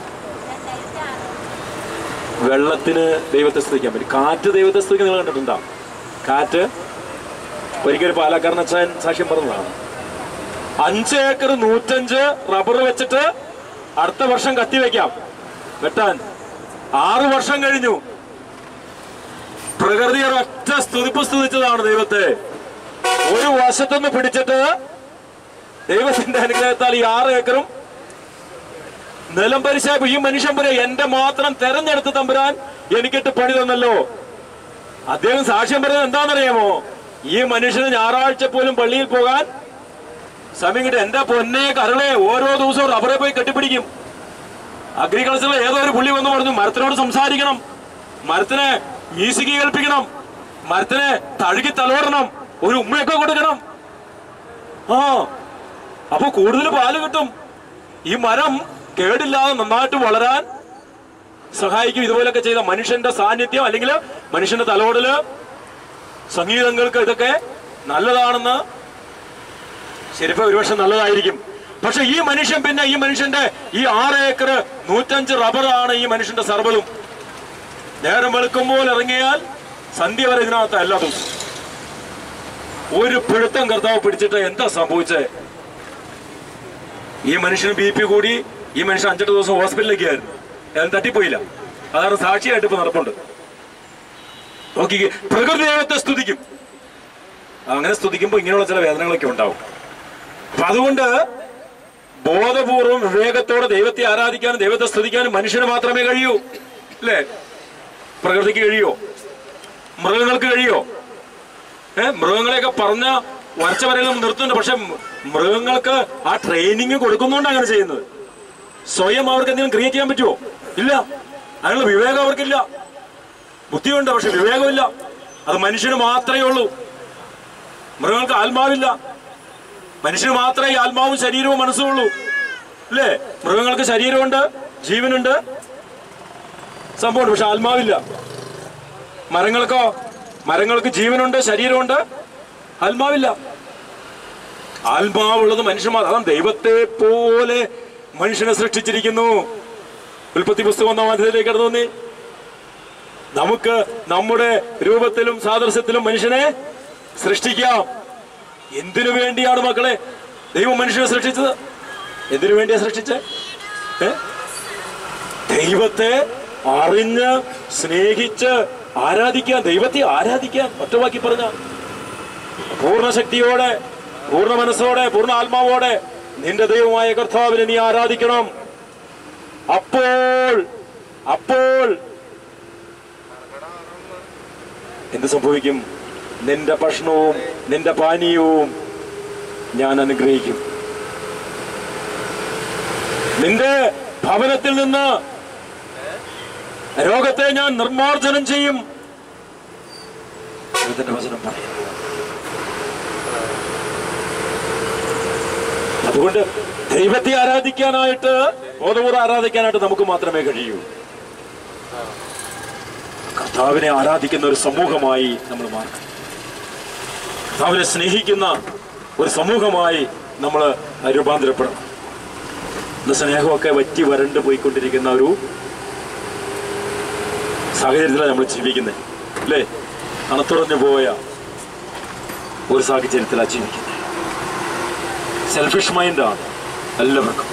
Speaker 1: വെള്ളത്തിന് ദൈവത്തെ സ്തുതിക്കാൻ പറ്റും കാറ്റ് ദൈവത്തെ സ്തുതിക്കാൻ നിങ്ങൾ കണ്ടിട്ടുണ്ടോ കാറ്റ് ഒരിക്കലും പാലക്കാരൻ അച്ഛൻ സാക്ഷ്യം പറഞ്ഞതാണ് അഞ്ച് ഏക്കർ നൂറ്റഞ്ച് റബ്ബർ വെച്ചിട്ട് അടുത്ത വർഷം കത്തി വെക്കാം വെട്ടാൻ ആറു വർഷം കഴിഞ്ഞു പ്രകൃതി ഒറ്റ സ്തുതിപ്പ് സ്തുതിച്ചതാണ് ദൈവത്തെ ഒരു വശത്തുനിന്ന് പിടിച്ചിട്ട് ദൈവത്തിന്റെ അനുഗ്രഹത്താൽ ഈ ആറ് ഏക്കറും നിലം പരിശാപ്പ് ഈ മനുഷ്യൻ പറയാം എന്റെ മാത്രം തെരഞ്ഞെടുത്ത് തമ്പുരാൻ എനിക്കിട്ട് പണി തന്നല്ലോ അദ്ദേഹം സാക്ഷ്യം പറയുന്നത് എന്താണെന്നറിയാമോ ഈ മനുഷ്യന് ഞായറാഴ്ച പോലും പള്ളിയിൽ പോകാൻ സമയം കിട്ടും എന്റെ പൊന്നെ കരളെ ഓരോ ദിവസവും റബ്ബറെ പോയി കെട്ടിപ്പിടിക്കും അഗ്രികൾച്ചറിൽ ഏതോ ഒരു പുള്ളി വന്ന് പറഞ്ഞു മരത്തിനോട് സംസാരിക്കണം മരത്തിനെ മ്യൂസിക് കേൾപ്പിക്കണം മരത്തിനെ തഴുകി തലോടണം ഒരു ഉമ്മയൊക്കെ കൊടുക്കണം ആ അപ്പൊ കൂടുതൽ പാല് കിട്ടും ഈ മരം കേടില്ലാതെ നന്നായിട്ട് വളരാൻ സഹായിക്കും ഇതുപോലൊക്കെ ചെയ്ത മനുഷ്യന്റെ സാന്നിധ്യം അല്ലെങ്കിൽ മനുഷ്യന്റെ തലോടല് സംഗീതങ്ങൾക്ക് ഇതൊക്കെ നല്ലതാണെന്ന് ശരിക്കും ഒരുപക്ഷെ നല്ലതായിരിക്കും പക്ഷെ ഈ മനുഷ്യൻ പിന്നെ ഈ മനുഷ്യന്റെ ഈ ആറ് ഏക്കർ നൂറ്റഞ്ച് റബ്ബറാണ് ഈ മനുഷ്യന്റെ സർവ്വതും നേരം വെളുക്കുമ്പോൾ ഇറങ്ങിയാൽ സന്ധ്യ വരെ ഇതിനകത്ത് എല്ലാ ദിവസവും ഒരു പിടുത്തം കർത്താവ് പിടിച്ചിട്ട് എന്താ സംഭവിച്ചേ ഈ മനുഷ്യന് ബി പി കൂടി ഈ മനുഷ്യൻ അഞ്ചെട്ട് ദിവസം ഹോസ്പിറ്റലിലേക്ക് ആയിരുന്നു ഞാൻ തട്ടിപ്പോയില്ല അതാണ് സാക്ഷിയായിട്ട് ഇപ്പൊ നടപ്പുണ്ട് നോക്കി പ്രകൃതി ദൈവത്തെ സ്തുതിക്കും അങ്ങനെ സ്തുതിക്കുമ്പോൾ ഇങ്ങനെയുള്ള ചില വേദനകളൊക്കെ ഉണ്ടാവും അപ്പൊ അതുകൊണ്ട് ബോധപൂർവം വിവേകത്തോടെ ദൈവത്തെ ആരാധിക്കാനും ദൈവത്തെ സ്തുതിക്കാനും മനുഷ്യന് മാത്രമേ കഴിയൂ അല്ലേ പ്രകൃതിക്ക് കഴിയോ മൃഗങ്ങൾക്ക് കഴിയോ ഏ മൃഗങ്ങളെയൊക്കെ പറഞ്ഞ വരച്ച വരകളും നിർത്തുന്നുണ്ട് പക്ഷെ മൃഗങ്ങൾക്ക് ആ ട്രെയിനിങ് കൊടുക്കുന്നുണ്ട് അങ്ങനെ ചെയ്യുന്നത് സ്വയം അവർക്ക് എന്തെങ്കിലും ക്രിയേറ്റ് ചെയ്യാൻ പറ്റുമോ ഇല്ല അതിനുള്ള വിവേകം അവർക്കില്ല ബുദ്ധിയുണ്ട് പക്ഷെ വിവേകമില്ല അത് മനുഷ്യന് മാത്രമേ ഉള്ളൂ മൃഗങ്ങൾക്ക് ആത്മാവില്ല മനുഷ്യന് മാത്രമേ ഈ ആത്മാവും ശരീരവും മനസ്സും ഉള്ളൂ അല്ലേ മൃഗങ്ങൾക്ക് ശരീരമുണ്ട് ജീവനുണ്ട് സംഭവമുണ്ട് പക്ഷെ ആത്മാവില്ല മരങ്ങൾക്കോ മരങ്ങൾക്ക് ജീവനുണ്ട് ശരീരമുണ്ട് ആത്മാവില്ല ആത്മാവുള്ളത് മനുഷ്യന്മാർ അതാണ് ദൈവത്തെ പോലെ മനുഷ്യനെ സൃഷ്ടിച്ചിരിക്കുന്നു ഉൽപ്പത്തി പുസ്തകം ഒന്നാം അധ്യായത്തിലേക്ക് കടന്നു വന്നേ നമുക്ക് നമ്മുടെ രൂപത്തിലും സാദൃശ്യത്തിലും മനുഷ്യനെ സൃഷ്ടിക്കാം എന്തിനു വേണ്ടിയാണ് മക്കളെ ദൈവം മനുഷ്യനെ സൃഷ്ടിച്ചത് എന്തിനു വേണ്ടിയാ സൃഷ്ടിച്ചത് ഏ? ദൈവത്തെ അറിഞ്ഞ് സ്നേഹിച്ച് ആരാധിക്കാൻ ദൈവത്തെ ആരാധിക്കാൻ ഒറ്റവാക്കി പറഞ്ഞ പൂർണ്ണ ശക്തിയോടെ പൂർണ്ണ മനസ്സോടെ പൂർണ്ണ ആത്മാവോടെ നിന്റെ ദൈവമായ കർത്താവിനെ നീ ആരാധിക്കണം അപ്പോൾ അപ്പോൾ എന്ത് സംഭവിക്കും നിന്റെ ഭക്ഷണവും നിന്റെ പാനീയവും ഞാൻ അനുഗ്രഹിക്കും നിന്റെ ഭവനത്തിൽ നിന്ന് രോഗത്തെ ഞാൻ നിർമ്മാർജ്ജനം ചെയ്യും ദൈവത്തിന്റെ വചനം പറയുന്നു അതുകൊണ്ട് ദൈവത്തെ ആരാധിക്കാനായിട്ട് ബോധപൂർവ്വം ആരാധിക്കാനായിട്ട് നമുക്ക് മാത്രമേ കഴിയൂ കർത്താവിനെ ആരാധിക്കുന്ന ഒരു സമൂഹമായി നമ്മൾ മാറണം കർത്താവിനെ സ്നേഹിക്കുന്ന ഒരു സമൂഹമായി നമ്മൾ രൂപാന്തരപ്പെടണം ഇന്ന് സ്നേഹമൊക്കെ വറ്റി വരണ്ട് പോയിക്കൊണ്ടിരിക്കുന്ന ഒരു സാഹചര്യത്തിലാണ് നമ്മൾ ജീവിക്കുന്നത് അല്ലേ അണത്തുറഞ്ഞു പോയ ഒരു സാഹചര്യത്തിലാണ് ജീവിക്കുന്നത് സെൽഫിഷ് മൈൻഡാണ് എല്ലാവർക്കും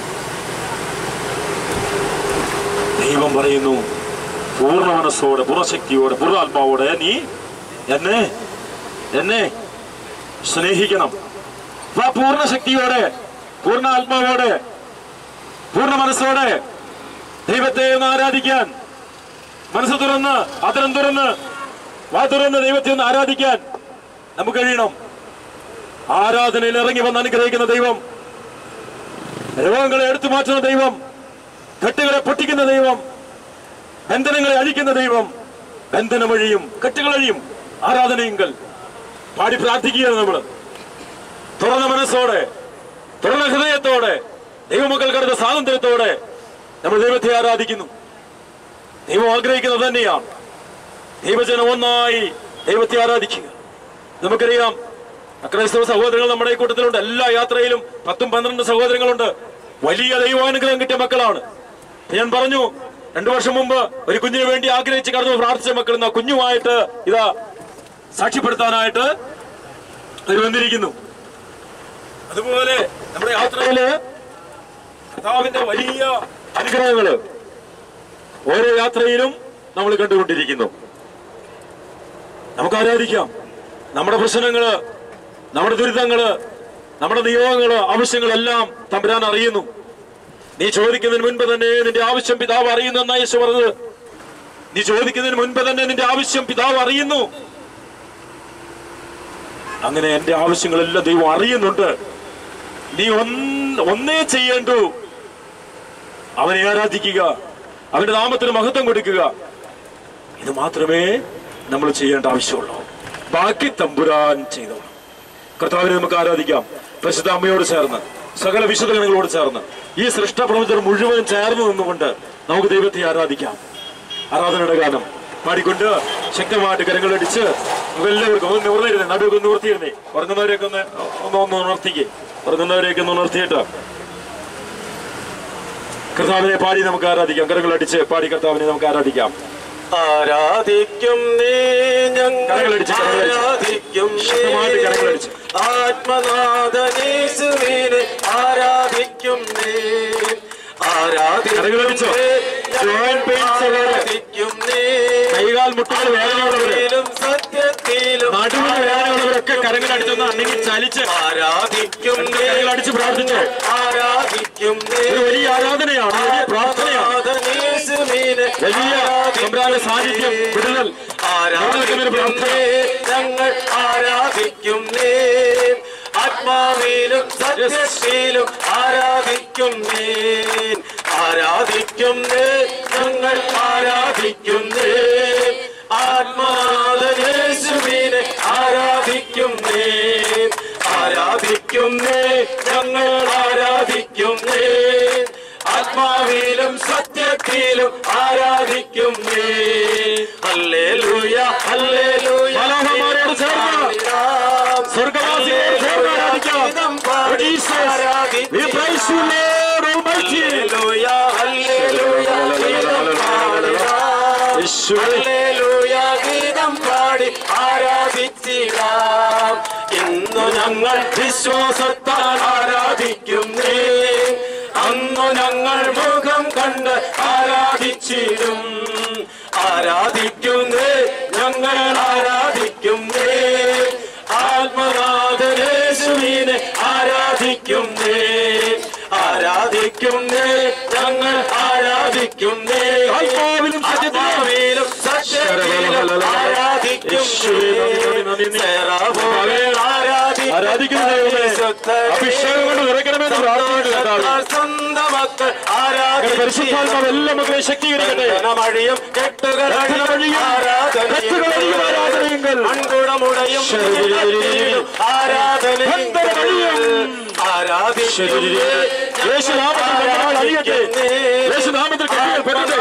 Speaker 1: ദൈവം പറയുന്നു പൂർണ്ണ മനസ്സോടെ പൂർണ്ണശക്തിയോടെ പൂർണ്ണാത്മാവോടെ നീ എന്നെ എന്നെ സ്നേഹിക്കണം അപ്പൊ ആ പൂർണ്ണ ശക്തിയോടെ പൂർണ്ണ ആത്മാവോടെ പൂർണ്ണ മനസ്സോടെ ദൈവത്തെ ഒന്ന് ആരാധിക്കാൻ മനസ്സ് തുറന്ന് അതരം തുറന്ന് വാ തുറന്ന് ദൈവത്തെ ഒന്ന് ആരാധിക്കാൻ നമുക്ക് കഴിയണം ആരാധനയിൽ ഇറങ്ങി വന്ന് അനുഗ്രഹിക്കുന്ന ദൈവം രോഗങ്ങളെ എടുത്തു മാറ്റുന്ന ദൈവം കെട്ടുകളെ പൊട്ടിക്കുന്ന ദൈവം ബന്ധനങ്ങളെ അഴിക്കുന്ന ദൈവം ബന്ധനം വഴിയും കെട്ടുകൾ അഴിയും ആരാധനയെങ്കിൽ പാടി പ്രാർത്ഥിക്കുകയാണ് നമ്മള് തുറന്ന മനസ്സോടെ തുറന്ന ഹൃദയത്തോടെ ദൈവമക്കൾ കടന്ന സ്വാതന്ത്ര്യത്തോടെ നമ്മൾ ദൈവത്തെ ആരാധിക്കുന്നു ദൈവം ആഗ്രഹിക്കുന്നത് തന്നെയാണ് ദൈവജനം ഒന്നായി ദൈവത്തെ ആരാധിക്കുക നമുക്കറിയാം ക്രൈസ്തവ സഹോദരങ്ങൾ നമ്മുടെ ഈ കൂട്ടത്തിലുണ്ട് എല്ലാ യാത്രയിലും പത്തും പന്ത്രണ്ട് സഹോദരങ്ങളുണ്ട് വലിയ ദൈവാനുഗ്രഹം കിട്ടിയ മക്കളാണ് ഞാൻ പറഞ്ഞു രണ്ടു വർഷം മുമ്പ് ഒരു കുഞ്ഞിന് വേണ്ടി ആഗ്രഹിച്ച് കടന്നു പ്രാർത്ഥിച്ച മക്കൾ ഇന്ന് ആ കുഞ്ഞുമായിട്ട് ഇതാ സാക്ഷ്യപ്പെടുത്താനായിട്ട് അവർ വന്നിരിക്കുന്നു അതുപോലെ നമ്മുടെ യാത്രയില് കർത്താവിന്റെ വലിയ അനുഗ്രഹങ്ങള് ഓരോ യാത്രയിലും നമ്മൾ കണ്ടുകൊണ്ടിരിക്കുന്നു നമുക്ക് ആരാധിക്കാം നമ്മുടെ പ്രശ്നങ്ങള് നമ്മുടെ ദുരിതങ്ങള് നമ്മുടെ നിയോഗങ്ങള് ആവശ്യങ്ങളെല്ലാം തമ്പുരാൻ അറിയുന്നു നീ ചോദിക്കുന്നതിന് മുൻപ് തന്നെ നിന്റെ ആവശ്യം പിതാവ് അറിയുന്നു എന്നാ യേശു പറഞ്ഞത് നീ ചോദിക്കുന്നതിന് മുൻപ് തന്നെ നിന്റെ ആവശ്യം പിതാവ് അറിയുന്നു അങ്ങനെ എന്റെ ആവശ്യങ്ങളെല്ലാം ദൈവം അറിയുന്നുണ്ട് നീ ഒന്ന് ഒന്നേ ചെയ്യേണ്ടു അവനെ ആരാധിക്കുക അവന്റെ നാമത്തിന് മഹത്വം കൊടുക്കുക ഇത് മാത്രമേ നമ്മൾ ചെയ്യേണ്ട ആവശ്യമുള്ളൂ ബാക്കി തമ്പുരാൻ ചെയ്തോളൂ കർത്താവിനെ നമുക്ക് ആരാധിക്കാം പരിശുദ്ധ അമ്മയോട് ചേർന്ന് സകല വിശുദ്ധഗണങ്ങളോട് ചേർന്ന് ഈ സൃഷ്ടപ്രപഞ്ചം മുഴുവൻ ചേർന്ന് നിന്നുകൊണ്ട് നമുക്ക് ദൈവത്തെ ആരാധിക്കാം ആരാധനയുടെ ഗാനം പാടിക്കൊണ്ട് ശക്തമായിട്ട് കരങ്ങളടിച്ച് നമുക്ക് എല്ലാവർക്കും ഒന്ന് നിവർന്നിരുന്നേ നടുവൊക്കെ ഒന്ന് നിവർത്തിയിരുന്നേ ഉറങ്ങുന്നവരെയൊക്കെ ഒന്ന് ഒന്ന് ഒന്ന് ഉണർത്തിക്കേ ഉറങ്ങുന്നവരെയൊക്കെ ഒന്ന് ഉണർത്തിയിട്ട് കർത്താവിനെ പാടി നമുക്ക് ആരാധിക്കാം കരങ്ങൾ അടിച്ച് പാടി കർത്താവിനെ നമുക്ക് ആരാധിക്കാം
Speaker 3: ആരാധിക്കും നീ ഞങ്ങൾ
Speaker 1: കരങ്ങളടിച്ച്, കരങ്ങളടിച്ച്.
Speaker 3: ആരാധിക്കും
Speaker 1: ശക്തമായിട്ട് കരങ്ങളടിച്ച്.
Speaker 3: ആത്മനാഥനീസുവിനെ ആരാധിക്കും നീ ആരാധിക്കും
Speaker 1: കരങ്ങളടിച്ചോ?
Speaker 3: നീ,
Speaker 1: Joint pains ഉള്ളവര്.
Speaker 3: ആരാധിക്കും നീ
Speaker 1: കൈകാൽ മുട്ടുകൾ വേദനയുള്ളവര്
Speaker 3: ആത്മാവിലും സത്യത്തിലും
Speaker 1: നടുവിന് വേദനയുള്ളവരൊക്കെ കരങ്ങൾ അടിച്ചൊന്ന് അണ്ണെങ്കിൽ ചലിച്ച്
Speaker 3: ആരാധിക്കും നീ
Speaker 1: കരങ്ങൾ അടിച്ച് പ്രാർത്ഥിച്ചോ
Speaker 3: ആരാധിക്കും നീ
Speaker 1: ഒരു വലിയ ആരാധനയാണ് വലിയ പ്രാർത്ഥനയാണ്
Speaker 3: ആത്മനാഥനീസുവിനെ
Speaker 1: വലിയ തമ്പുരാന്റെ സാന്നിധ്യം വിടുതൽ ഞങ്ങൾക്ക് ഒരു പ്രാർത്ഥന
Speaker 3: ഞങ്ങൾ ആരാധിക്കും നീ ആത്മാവിലും സത്യത്തിലും ആരാധിക്കും നീ ആരാധിക്കും നീ ഞങ്ങൾ ആരാധിക്കും നീ ആത്മാവിനെ ആരാധിക്കും നീ ആരാധിക്കും നീ ഞങ്ങൾ ആരാധിക്കും നീ ആത്മാവിലും സത്യത്തിലും ആരാധിക്കും നീ ഹല്ലേലൂയ ഹല്ലേലൂയ
Speaker 1: മനോഹരന്മാരോട് ചേർന്ന് സ്വർഗവാസികളോട് ചേർന്ന് ആരാധിക്കാം. Oh, Jesus, we praise you, Lord Almighty.
Speaker 3: Hallelujah hallelujah ഗീതം പാടിടാം.
Speaker 1: യേശുവേ.
Speaker 3: ഹല്ലേലൂയ ഗീതം പാടി ആരാധിച്ചിടാം ഇന്നു ഞങ്ങൾ വിശ്വാസത്താൽ ആരാധിക്കും നീ അന്നു ഞങ്ങൾ മുഖം കണ്ട് ആരാധിച്ചിടും ആരാധിക്കുന്നേ ഞങ്ങൾ ആരാധിക്കുന്നേ ആത്മനാഥനേശുവിനെ ആരാധിക്കുന്നേ ആരാധിക്കുന്നേ ഞങ്ങൾ ആരാധിക്കുന്നേ
Speaker 1: ആത്മാവിലും സത്യത്തിലും.
Speaker 3: ആത്മാവിലും സത്യത്തിലും
Speaker 1: യേശുവേ, നന്ദി, നന്ദി, നന്ദി.
Speaker 3: ആരാധിക്കും
Speaker 1: ആരാധിക്കുന്ന ദൈവമേ, അഭിഷേകം കൊണ്ട് നിറയ്ക്കണമെന്ന് പ്രാർത്ഥിക്കുന്നു കർത്താവേ.
Speaker 3: സ്വന്തം മക്കൾ
Speaker 1: ഞങ്ങളുടെ പരിശുദ്ധാത്മാവ്
Speaker 3: ആരാധിക്കും
Speaker 1: എല്ലാ മക്കളെ ശക്തീകരിക്കട്ടെ
Speaker 3: മഴിയും കെട്ടുകളഴിയും
Speaker 1: കെട്ടുകളഴിയും കെട്ടുകളഴിയും ആരാധനയെങ്കിൽ
Speaker 3: മൺകുടമുടയും
Speaker 1: ശരീരം
Speaker 3: ആരാധനയും ആരാധിക്കും
Speaker 1: യേശുനാമത്തിൽ കണ്ണുകൾ അഴിയട്ടെ യേശുനാമത്തിൽ കണ്ണുകൾ പെരട്ടെ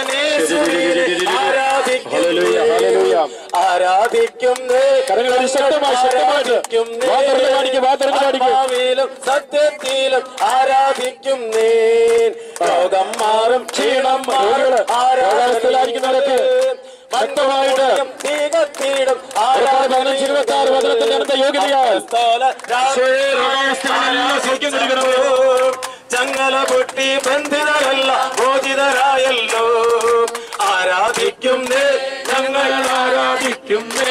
Speaker 1: ഹല്ലേലൂയ, ഹല്ലേലൂയ.
Speaker 3: ആരാധിക്കുന്നേ
Speaker 1: കരങ്ങളടി ശക്തമായി ശക്തമായിട്ട് വാ തുറന്ന് കാണിക്ക് വാ തുറന്ന് കാണിക്ക്
Speaker 3: ആത്മാവിലും സത്യത്തിലും ആരാധിക്കും നീ രോഗം മാറും ക്ഷീണം മാറും
Speaker 1: രോഗാവസ്ഥയിലായിരിക്കുന്നവരൊക്കെ ശക്തമായിട്ട്
Speaker 3: തീകത്തീടും
Speaker 1: പതിനഞ്ച് ഇരുപത്തി ആറ് വചനത്തിന്റെ അടുത്ത യോഗ്യതയാൽ രോഗാവസ്ഥകളെല്ലാം സൗഖ്യം നൽകണമേ.
Speaker 3: ചങ്ങല പൊട്ടി ബന്ധിതരല്ല മോചിതരായല്ലോ ആരാധിക്കുന്നേ ഞങ്ങൾ ആരാധിക്കുന്നേ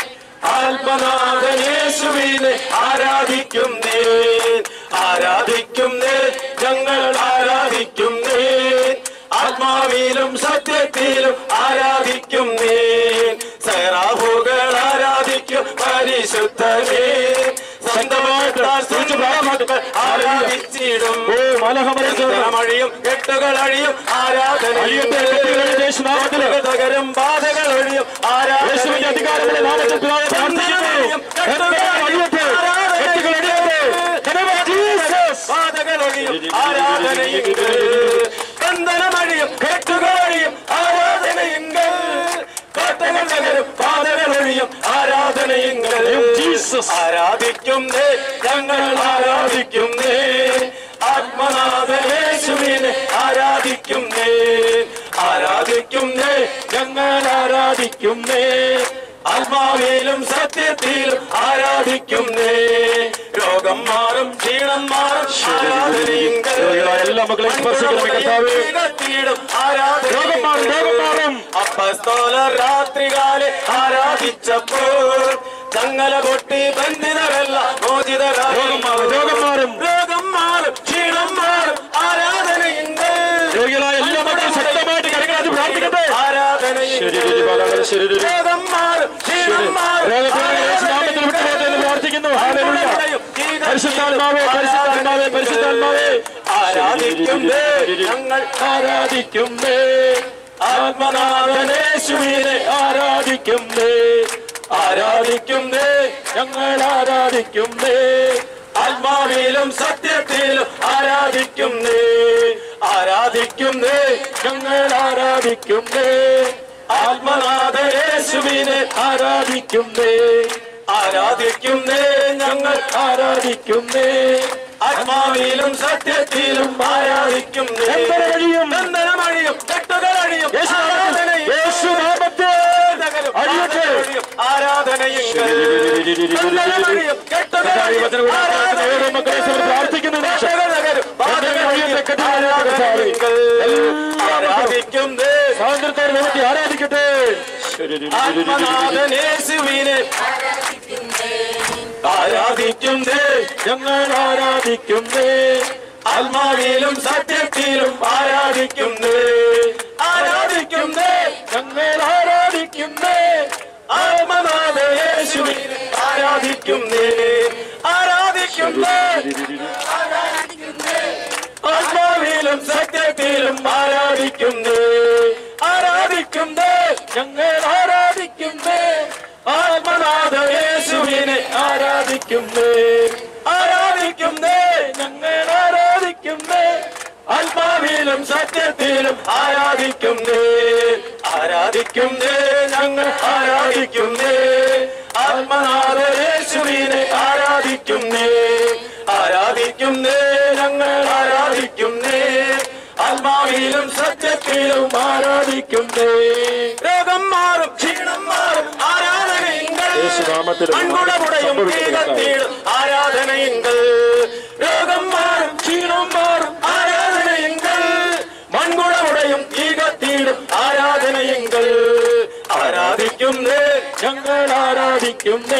Speaker 3: ആത്മനാഥനേശുവിനെ ആരാധിക്കുന്നേ ആരാധിക്കുന്നേ ഞങ്ങൾ ആരാധിക്കുന്നേ ആത്മാവിലും സത്യത്തിലും ആരാധിക്കുന്നേ സൈറാഹുകൾ ആരാധിക്കും പരിശുദ്ധനേ സ്വന്തമായിട്ട് ആരാധിച്ചിടും
Speaker 1: ഓ മലഹമരത്ത്
Speaker 3: മഴയും കെട്ടുകൾ അഴിയും ആരാധന
Speaker 1: അഴിയട്ടെ, കെട്ടുകൾ അഴിയട്ടെ, യേശുനാമത്തില്.
Speaker 3: തകരും ബാധകൾ ഒഴിയും
Speaker 1: യേശുവിന്റെ അധികാരമുള്ള നാമത്തിൽ പിതാവേ പ്രാർത്ഥിക്കുന്നു. കെട്ടുകൾ അഴിയട്ടെ, കെട്ടുകൾ അഴിയട്ടെ. Name of Jesus.
Speaker 3: ബാധകൾ ഒഴിയും ആരാധനയെങ്കിൽ ബന്ധനമഴിയും കെട്ടുകളഴിയും ആരാധനയെങ്കിൽ കോട്ടകൾ തകരും ബാധകൾ ഒഴിയും ആരാധനയെങ്കിൽ
Speaker 1: Jesus.
Speaker 3: ആരാധിക്കുന്നേ ഞങ്ങൾ ആരാധിക്കുന്നേ ആത്മനാഥേശുവിനെ ആരാധിക്കുന്നേ ആരാധിക്കുന്നേ ഞങ്ങൾ ആരാധിക്കുന്നേ ആത്മാവിലും സത്യത്തിലും ആരാധിക്കുന്നേ രോഗം മാറും ക്ഷീണം മാറും ആരാധനയെങ്കിൽ
Speaker 1: രോഗികളായ എല്ലാ മക്കളെയും സ്പർശിക്കണമേ കർത്താവേ.
Speaker 3: തീടും ആരാധന
Speaker 1: രോഗം മാറും, രോഗം മാറും.
Speaker 3: അപ്പസ്തോലർ രാത്രികാലെ ആരാധിച്ചപ്പോൾ ചങ്ങല പൊട്ടി ബന്ധിതരല്ല മോചിതരായി
Speaker 1: രോഗം മാറും, രോഗം മാറും.
Speaker 3: രോഗം മാറും ക്ഷീണം മാറും ആരാധനയുണ്ട്
Speaker 1: രോഗികളായ എല്ലാ മക്കളും ശക്തമായിട്ട് കരങ്ങളാറ്റി പ്രാർത്ഥിക്കട്ടെ
Speaker 3: ആരാധനയുണ്ട്
Speaker 1: ശരി, ബാലകളെ, ശരി, ശരി.
Speaker 3: രോഗം മാറും ക്ഷീണം മാറും
Speaker 1: രോഗപീഠകൾ യേശുനാമത്തിൽ വിട്ടുപോകട്ടെ എന്ന് പ്രാർത്ഥിക്കുന്നു ഹല്ലേലൂയ. പരിശുദ്ധാത്മാവേ പരിശുദ്ധാത്മാവേ പരിശുദ്ധാത്മാവേ
Speaker 3: ആരാധിക്കുന്നേ ഞങ്ങൾ
Speaker 1: ആരാധിക്കുന്നേ ആത്മനാഥനേശുവിനെ ആരാധിക്കുന്നേ
Speaker 3: ആരാധിക്കുന്നേ
Speaker 1: ഞങ്ങൾ ആരാധിക്കുന്നേ
Speaker 3: ആത്മാവിലും സത്യത്തിലും ആരാധിക്കുന്നേ ആരാധിക്കുന്നേ
Speaker 1: ഞങ്ങൾ ആരാധിക്കുന്നേ
Speaker 3: ആത്മനാഥയേശുവിനെ
Speaker 1: ആരാധിക്കുന്നേ
Speaker 3: ആരാധിക്കുന്നേ ഞങ്ങൾ
Speaker 1: ആരാധിക്കുന്നേ
Speaker 3: ആത്മാവിലും സത്യത്തിലും ആരാധിക്കും നീ.
Speaker 1: ബന്ധനമഴിയും.
Speaker 3: ബന്ധനമഴിയും കെട്ടുകളഴിയും ആരാധനയും
Speaker 1: യേശുനാമത്തെ
Speaker 3: തകരും.
Speaker 1: അഴിയട്ടെ.
Speaker 3: ആരാധനയെങ്കിൽ ബന്ധനമഴിയും കെട്ടുകളഴിയും
Speaker 1: ഓരോ മക്കളെ സമർ പ്രാർത്ഥിക്കുന്നുണ്ട്
Speaker 3: ആരാധിക്കും ദേ.
Speaker 1: സ്വാതന്ത്ര്യത്തോടെ നിമിത്തി ആരാധിക്കട്ടെ
Speaker 3: ആത്മനാഥനേശുവിനെ ആരാധിക്കും ദേ.
Speaker 1: ഞങ്ങൾ ആരാധിക്കുന്നേ
Speaker 3: ആത്മാവിലും സത്യത്തിലും ആരാധിക്കും ദേ. ആരാധിക്കും ദേ.
Speaker 1: ഞങ്ങൾ ആരാധിക്കുന്നേ
Speaker 3: ആത്മനാഥയേശുവിനെ ആരാധിക്കും ദേ. ആരാധിക്കും ദേ. ആത്മാവിലും സത്യത്തിലും ആരാധിക്കും ദേ. ആരാധിക്കും ദേ.
Speaker 1: ഞങ്ങൾ ആരാധിക്കുന്നേ
Speaker 3: ആത്മനാഥയേശുവിനെ
Speaker 1: ആരാധിക്കുന്നേ
Speaker 3: ആരാധിക്കും ദേ.
Speaker 1: ഞങ്ങൾ ആരാധിക്കുന്നേ
Speaker 3: ആത്മാവിലും സത്യത്തിലും ആരാധിക്കും ദേ. ആരാധിക്കും ദേ. ഞങ്ങൾ ആരാധിക്കും ദേ. ആത്മനാഥയേശുവിനെ ആരാധിക്കും ദേ. ആരാധിക്കും ദേ. ഞങ്ങൾ ആരാധിക്കും ദേ. ആത്മാവിലും സത്യത്തിലും
Speaker 1: ആരാധിക്കുന്നേ
Speaker 3: രോഗം മാറും ക്ഷീണം മാറും ആരാധനയെങ്കിൽ
Speaker 1: യേശുനാമത്തിൽ
Speaker 3: മൺകുടമുടയും
Speaker 1: സംഭവിക്കട്ടെ
Speaker 3: തീകത്തിയിടും ആരാധനയെങ്കിൽ രോഗം മാറും ക്ഷീണം മാറും ആരാധനയെങ്കിൽ മൺകുടമുടയും തീകത്തിയിടും ആരാധനയെങ്കിൽ ആരാധിക്കുന്നേ
Speaker 1: ഞങ്ങൾ ആരാധിക്കുന്നേ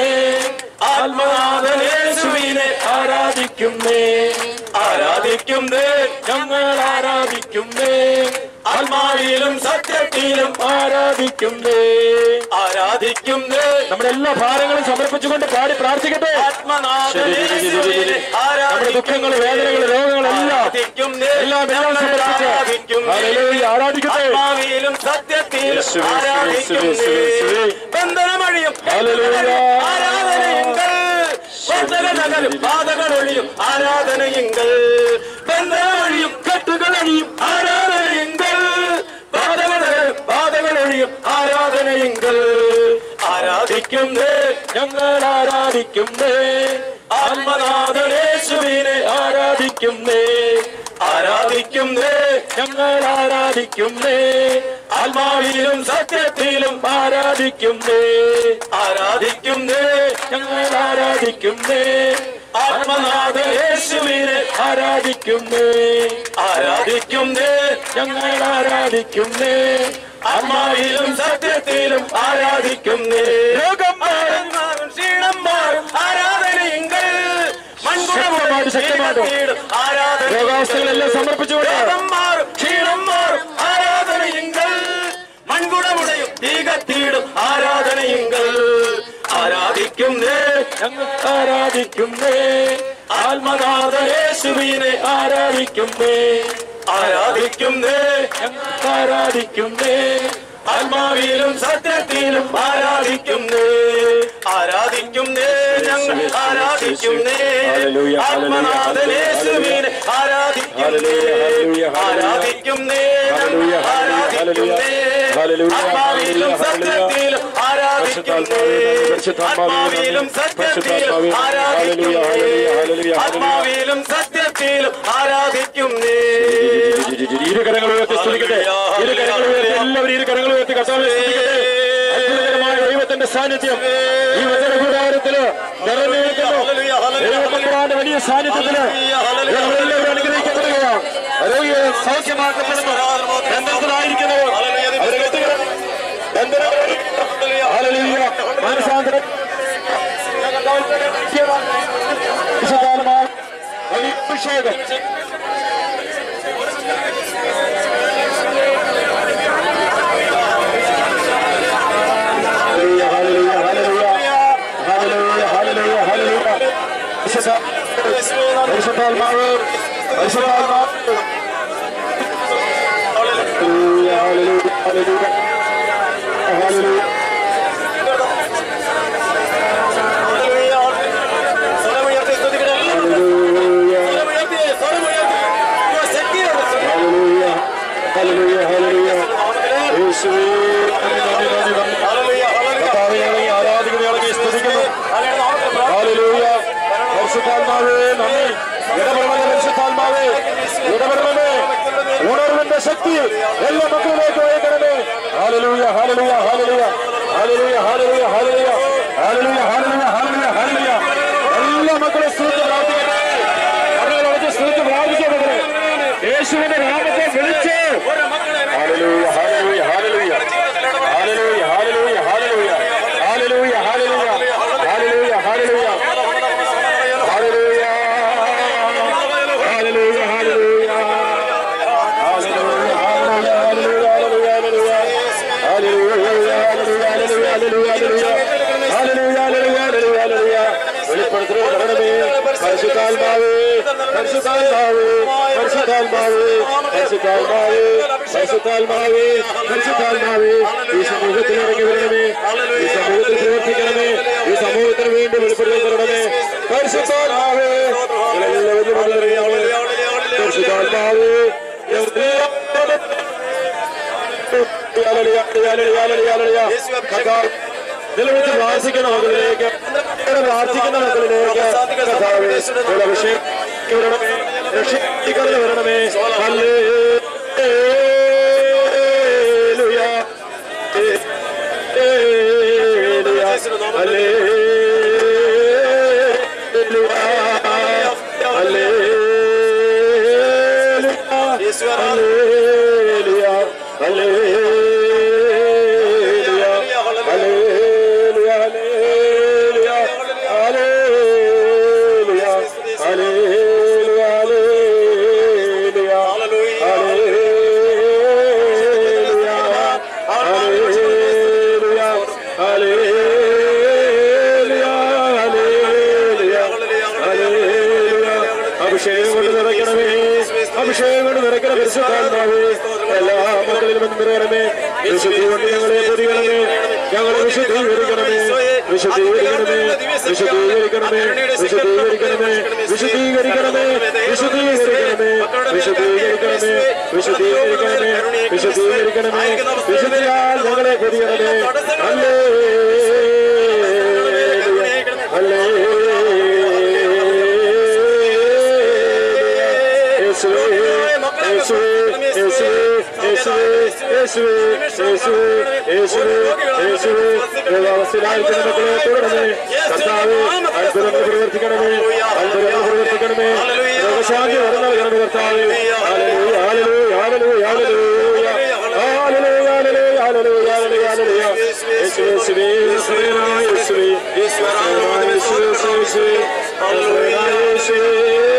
Speaker 3: ആത്മനാഥനേശുവിനെ
Speaker 1: ആരാധിക്കുന്നേ
Speaker 3: ആരാധിക്കുന്നേ
Speaker 1: ഞങ്ങൾ ആരാധിക്കുന്നേ
Speaker 3: ആത്മാവിലും സത്യത്തിലും
Speaker 1: ആരാധിക്കുന്നേ
Speaker 3: ആരാധിക്കുന്നേ
Speaker 1: നമ്മുടെ എല്ലാ ഭാരങ്ങളും സമർപ്പിച്ചുകൊണ്ട് പാടി പ്രാർത്ഥിക്കട്ടെ
Speaker 3: ആത്മനാഥനേശുവിനെ
Speaker 1: നമ്മുടെ ദുഃഖങ്ങൾ വേദനകൾ രോഗങ്ങൾ എല്ലാം
Speaker 3: ആരാധിക്കുന്നേ
Speaker 1: എല്ലാം എല്ലാം സമർപ്പിച്ച് ഹല്ലേലൂയ, ആരാധിക്കട്ടെ
Speaker 3: ആത്മാവിലും സത്യത്തിലും
Speaker 1: യേശുവേ,
Speaker 3: ആരാധിക്കുന്നേ
Speaker 1: യേശുവേ, യേശുവേ.
Speaker 3: ബന്ധനമഴിയും
Speaker 1: ഹല്ലേലൂയ.
Speaker 3: ആരാധനയെങ്കിൽ ബന്ധനകലും ബാധകളൊഴിയും ആരാധനയെങ്കിൽ ബന്ധനമഴിയും കെട്ടുകളൊഴിയും ആരാധനയെങ്കിൽ ബാധകളൊഴിയും ബാധകളൊഴിയും ആരാധനയെങ്കിൽ ആരാധിക്കുന്നേ
Speaker 1: ഞങ്ങൾ ആരാധിക്കുന്നേ
Speaker 3: ആത്മനാഥനേശുവിനെ
Speaker 1: ആരാധിക്കുന്നേ
Speaker 3: ആരാധിക്കുന്നേ
Speaker 1: ഞങ്ങൾ ആരാധിക്കുന്നേ
Speaker 3: ആത്മാവിലും സത്യത്തിലും
Speaker 1: ആരാധിക്കുന്നേ
Speaker 3: ആരാധിക്കുന്നേ
Speaker 1: ഞങ്ങൾ ആരാധിക്കുന്നേ
Speaker 3: ആത്മനാഥനേശുവിനെ
Speaker 1: ആരാധിക്കുന്നേ
Speaker 3: ആരാധിക്കുന്നേ
Speaker 1: ഞങ്ങൾ ആരാധിക്കുന്നേ
Speaker 3: ആത്മാവിലും സത്യത്തിലും ആരാധിക്കുന്നേ
Speaker 1: രോഗം മാറും.
Speaker 3: ആരും മാറും, ക്ഷീണം മാറും ആരാധനയെങ്കിൽ
Speaker 1: ശക്തമായിട്ട്, ശക്തമായിട്ട്.
Speaker 3: ആരാധന
Speaker 1: രോഗാവസ്ഥകളെല്ലാം സമർപ്പിച്ചുകൊണ്ട്
Speaker 3: രോഗം മാറും ക്ഷീണം മാറും ആരാധനയെങ്കിൽ മൺകുടമുടയും തീകത്തിയിടും ആരാധനയെങ്കിൽ ആരാധിക്കുന്നേ
Speaker 1: ഞങ്ങൾ ആരാധിക്കുന്നേ
Speaker 3: ആത്മനാഥയേശുവിനെ
Speaker 1: ആരാധിക്കുന്നേ
Speaker 3: ആരാധിക്കുന്നേ
Speaker 1: ഞങ്ങൾ ആരാധിക്കുന്നേ
Speaker 3: ആത്മാവിലും സത്യത്തിലും ആരാധിക്കുന്നേ ആരാധിക്കുന്നേ ഞങ്ങൾ ആരാധിക്കുന്നേ
Speaker 1: ഹല്ലേലൂയ, ഹല്ലേലൂയ,
Speaker 3: ആത്മനാഥനേശുവിനെ ആരാധിക്കുന്നേ
Speaker 1: ഹല്ലേലൂയ, ഹല്ലേലൂയ.
Speaker 3: ആരാധിക്കുന്നേ
Speaker 1: ഹല്ലേലൂയ,
Speaker 3: ഞങ്ങൾ ആരാധിക്കുന്നേ
Speaker 1: ഹല്ലേലൂയ,
Speaker 3: ആത്മാവിലും
Speaker 1: ഹല്ലേലൂയ,
Speaker 3: സത്യത്തിലും ആരാധിക്കുന്നേ ആത്മാവിലും സത്യത്തിലും
Speaker 1: ഹല്ലേലൂയ, ഹല്ലേലൂയ, ഹല്ലേലൂയ,
Speaker 3: ആരാധിക്കുന്നേ
Speaker 1: ഹല്ലേലൂയ.
Speaker 3: ആത്മാവിലും സത്യത്തിലും ആരാധിക്കുന്നേ
Speaker 1: ഇരു കരങ്ങൾ ഉയർത്തി സ്തുതിക്കട്ടെ ഇരു കരങ്ങൾ ഉയർത്തി എല്ലാവരും ഇരു കരങ്ങൾ ഉയർത്തി കർത്താവിനെ സ്തുതിക്കട്ടെ അത്ഭുതകരമായ ദൈവത്തിന്റെ സാന്നിധ്യം ഈ വചന കൂടാരത്തില് നിറഞ്ഞു നിൽക്കുന്നു ദൈവത്തിന്റെ വലിയ സാന്നിധ്യത്തില് നമ്മളെല്ലാവരും അനുഗ്രഹിക്കപ്പെടുകയാണ് രോഗിയെ സൗഖ്യമാക്കപ്പെടുന്നു ബന്ധത്തിലായിരിക്കുന്നവർ അവരെ വ്യക്തികൾ ഹല്ലേലൂയ. മാനസാന്തരം വിശുദ്ധാത്മാ വലിയ അഭിഷേകം Hallelujah, hallelujah, hallelujah. Hallelujah, hallelujah, hallelujah. വിശുദ്ധ പരിശുദ്ധാത്മാവ് പരിശുദ്ധാത്മാവ് Hallelujah, hallelujah, hallelujah. Hallelujah. Hallelujah, hallelujah, hallelujah, hallelujah. യേശുവേ, നന്ദി, നന്ദി, നന്ദി, നന്ദി. കർത്താവേ, ഞങ്ങളെ ആരാധിക്കുന്നു, ഞങ്ങളെ സ്തുതിക്കുന്നു. ഹല്ലേലൂയ. പരിശുദ്ധാത്മാവേ, നന്ദി. ഇടപെടണമേ ഹല്ലേലൂയ hallelujah hallelujah hallelujah hallelujah hallelujah ഹല്ലേലൂയ എല്ലാ മക്കളും സ്തുതി പ്രാർത്ഥിക്കട്ടെ അവരോട് സ്തുതി പ്രാർത്ഥിക്കട്ടെ യേശുവിന്റെ നാമത്തെ വിളിച്ച് ഹല്ലേലൂയ hallelujah hallelujah hallelujah hallelujah hallelujah hallelujah hallelujah hallelujah hallelujah hallelujah hallelujah ഹല്ലേലൂയ ഈ സമൂഹത്തിൽ ഇറങ്ങി വരണമേ ഈ സമൂഹത്തിൽ പ്രവർത്തിക്കണമേ ഈ സമൂഹത്തിന് വേണ്ടി വെളിപ്പെടുത്തൽ തരണമേ പരിശുദ്ധാത്മാവേ എല്ലാവരും വന്നിറങ്ങിയാവേ പരിശുദ്ധാത്മാവേ നിലവിളിച്ച് പ്രാർത്ഥിക്കുന്ന മകളിലേക്ക് പ്രാർത്ഥിക്കുന്ന മകളിലേക്ക് കർത്താവേ, ഒരു അഭിഷേകം വരണമേ രക്ഷിക്കടന്ന് വരണമേ ഹല്ലേലൂയ. Hallelujah. Hallelujah. Hallelujah. Hallelujah. Hallelujah. Hallelujah. Hallelujah. Hallelujah. Hallelujah. Hallelujah. Hallelujah. Hallelujah. Hallelujah. ഹല്ലേലൂയ. അഭിഷേകം കൊണ്ട് നിറയ്ക്കണമേ അഭിഷേകം കൊണ്ട് നിറയ്ക്കണ പരിശുദ്ധാത്മാവേ എല്ലാ മക്കളിലും വന്ന് നിറയണമേ വിശുദ്ധി കൊണ്ട് ഞങ്ങളെ പൊതിയണമേ ഞങ്ങളെ വിശുദ്ധീകരിക്കണമേ വിശുദ്ധീകരിക്കണമേ വിശുദ്ധീകരിക്കണമേ വിശുദ്ധീകരിക്കണമേ വിശുദ്ധീകരിക്കണമേ വിശുദ്ധീകരിക്കണമേ വിശുദ്ധീകരിക്കണമേ വിശുദ്ധീകരിക്കണമേ വിശുദ്ധീകരിക്കണമേ വിശുദ്ധിയാൽ ഞങ്ങളെ പൊതിയണമേ അല്ലേ അല്ലേ യേശുവേ യേശുവേ യേശുവേ യേശുവേ യേശുവേ യേശുവേ യേശുവേ യേശുവേ ദേവാവസ്ഥയിലായിരിക്കുന്ന മക്കളെ തുടരണമേ കർത്താവേ അത്ഭുതങ്ങൾ പ്രവർത്തിക്കണമേ അത്ഭുതങ്ങൾ പ്രവർത്തിക്കണമേ രോഗശാന്തി വരം നൽകണമേ കർത്താവേ ഹല്ലേലൂയ hallelujah hallelujah hallelujah hallelujah hallelujah hallelujah hallelujah ഹല്ലേലൂയ യേശുവേ യേശുവേ യേശുവേ യേശുവേ യേശുവേ യേശുവേ യേശുവേ യേശുവേ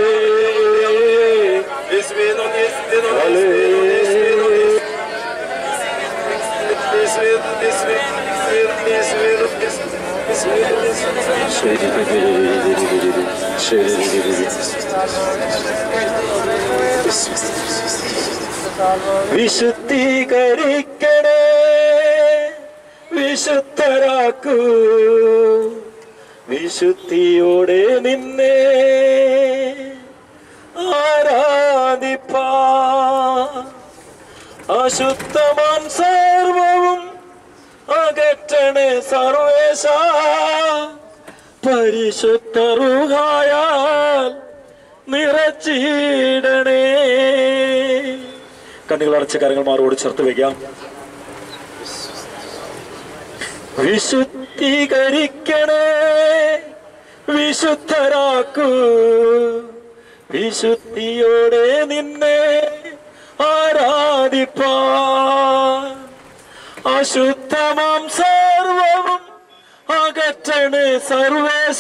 Speaker 1: വിശുദ്ധീകരിക്കണേ വിശുദ്ധരാക്കൂ വിശുദ്ധിയോടെ നിന്നെ ആരാധിപ്പാ അശുദ്ധമാം സർവവും അകറ്റണേ സർവേശ പരിശുദ്ധ റുഹായാൽ നിറച്ചിടണേ കണ്ണുകൾ അടച്ച കരങ്ങൾ മാറോട് ചേർത്ത് വെക്കാം വിശുദ്ധീകരിക്കണേ വിശുദ്ധരാക്കൂ വിശുദ്ധിയോടെ നിന്നെ ആരാധിപ്പാൻ അശുദ്ധമാം സർവവും അകറ്റണേ സർവേശ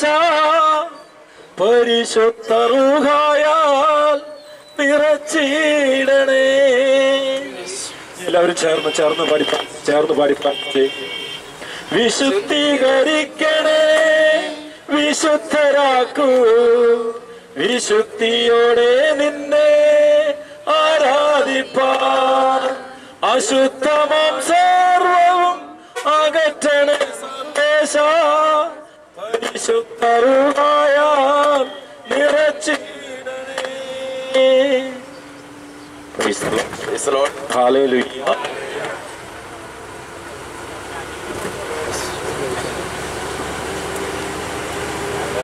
Speaker 1: പരിശുദ്ധ റുഹായാൽ നിറച്ചിടണേ എല്ലാവരും ചേർന്ന് ചേർന്ന് പഠിപ്പാൻ ചേർന്ന് പഠിപ്പാൻ വിശുദ്ധീകരിക്കണേ വിശുദ്ധരാക്കൂ വിശുദ്ധിയോടെ നിന്നെ ആരാധിപ്പാൻ അശുദ്ധമാം സർവവും അകറ്റണേ സന്ദേശ പരിശുദ്ധരുമായാൽ നിറച്ചിടണേ Praise the Lord. Hallelujah.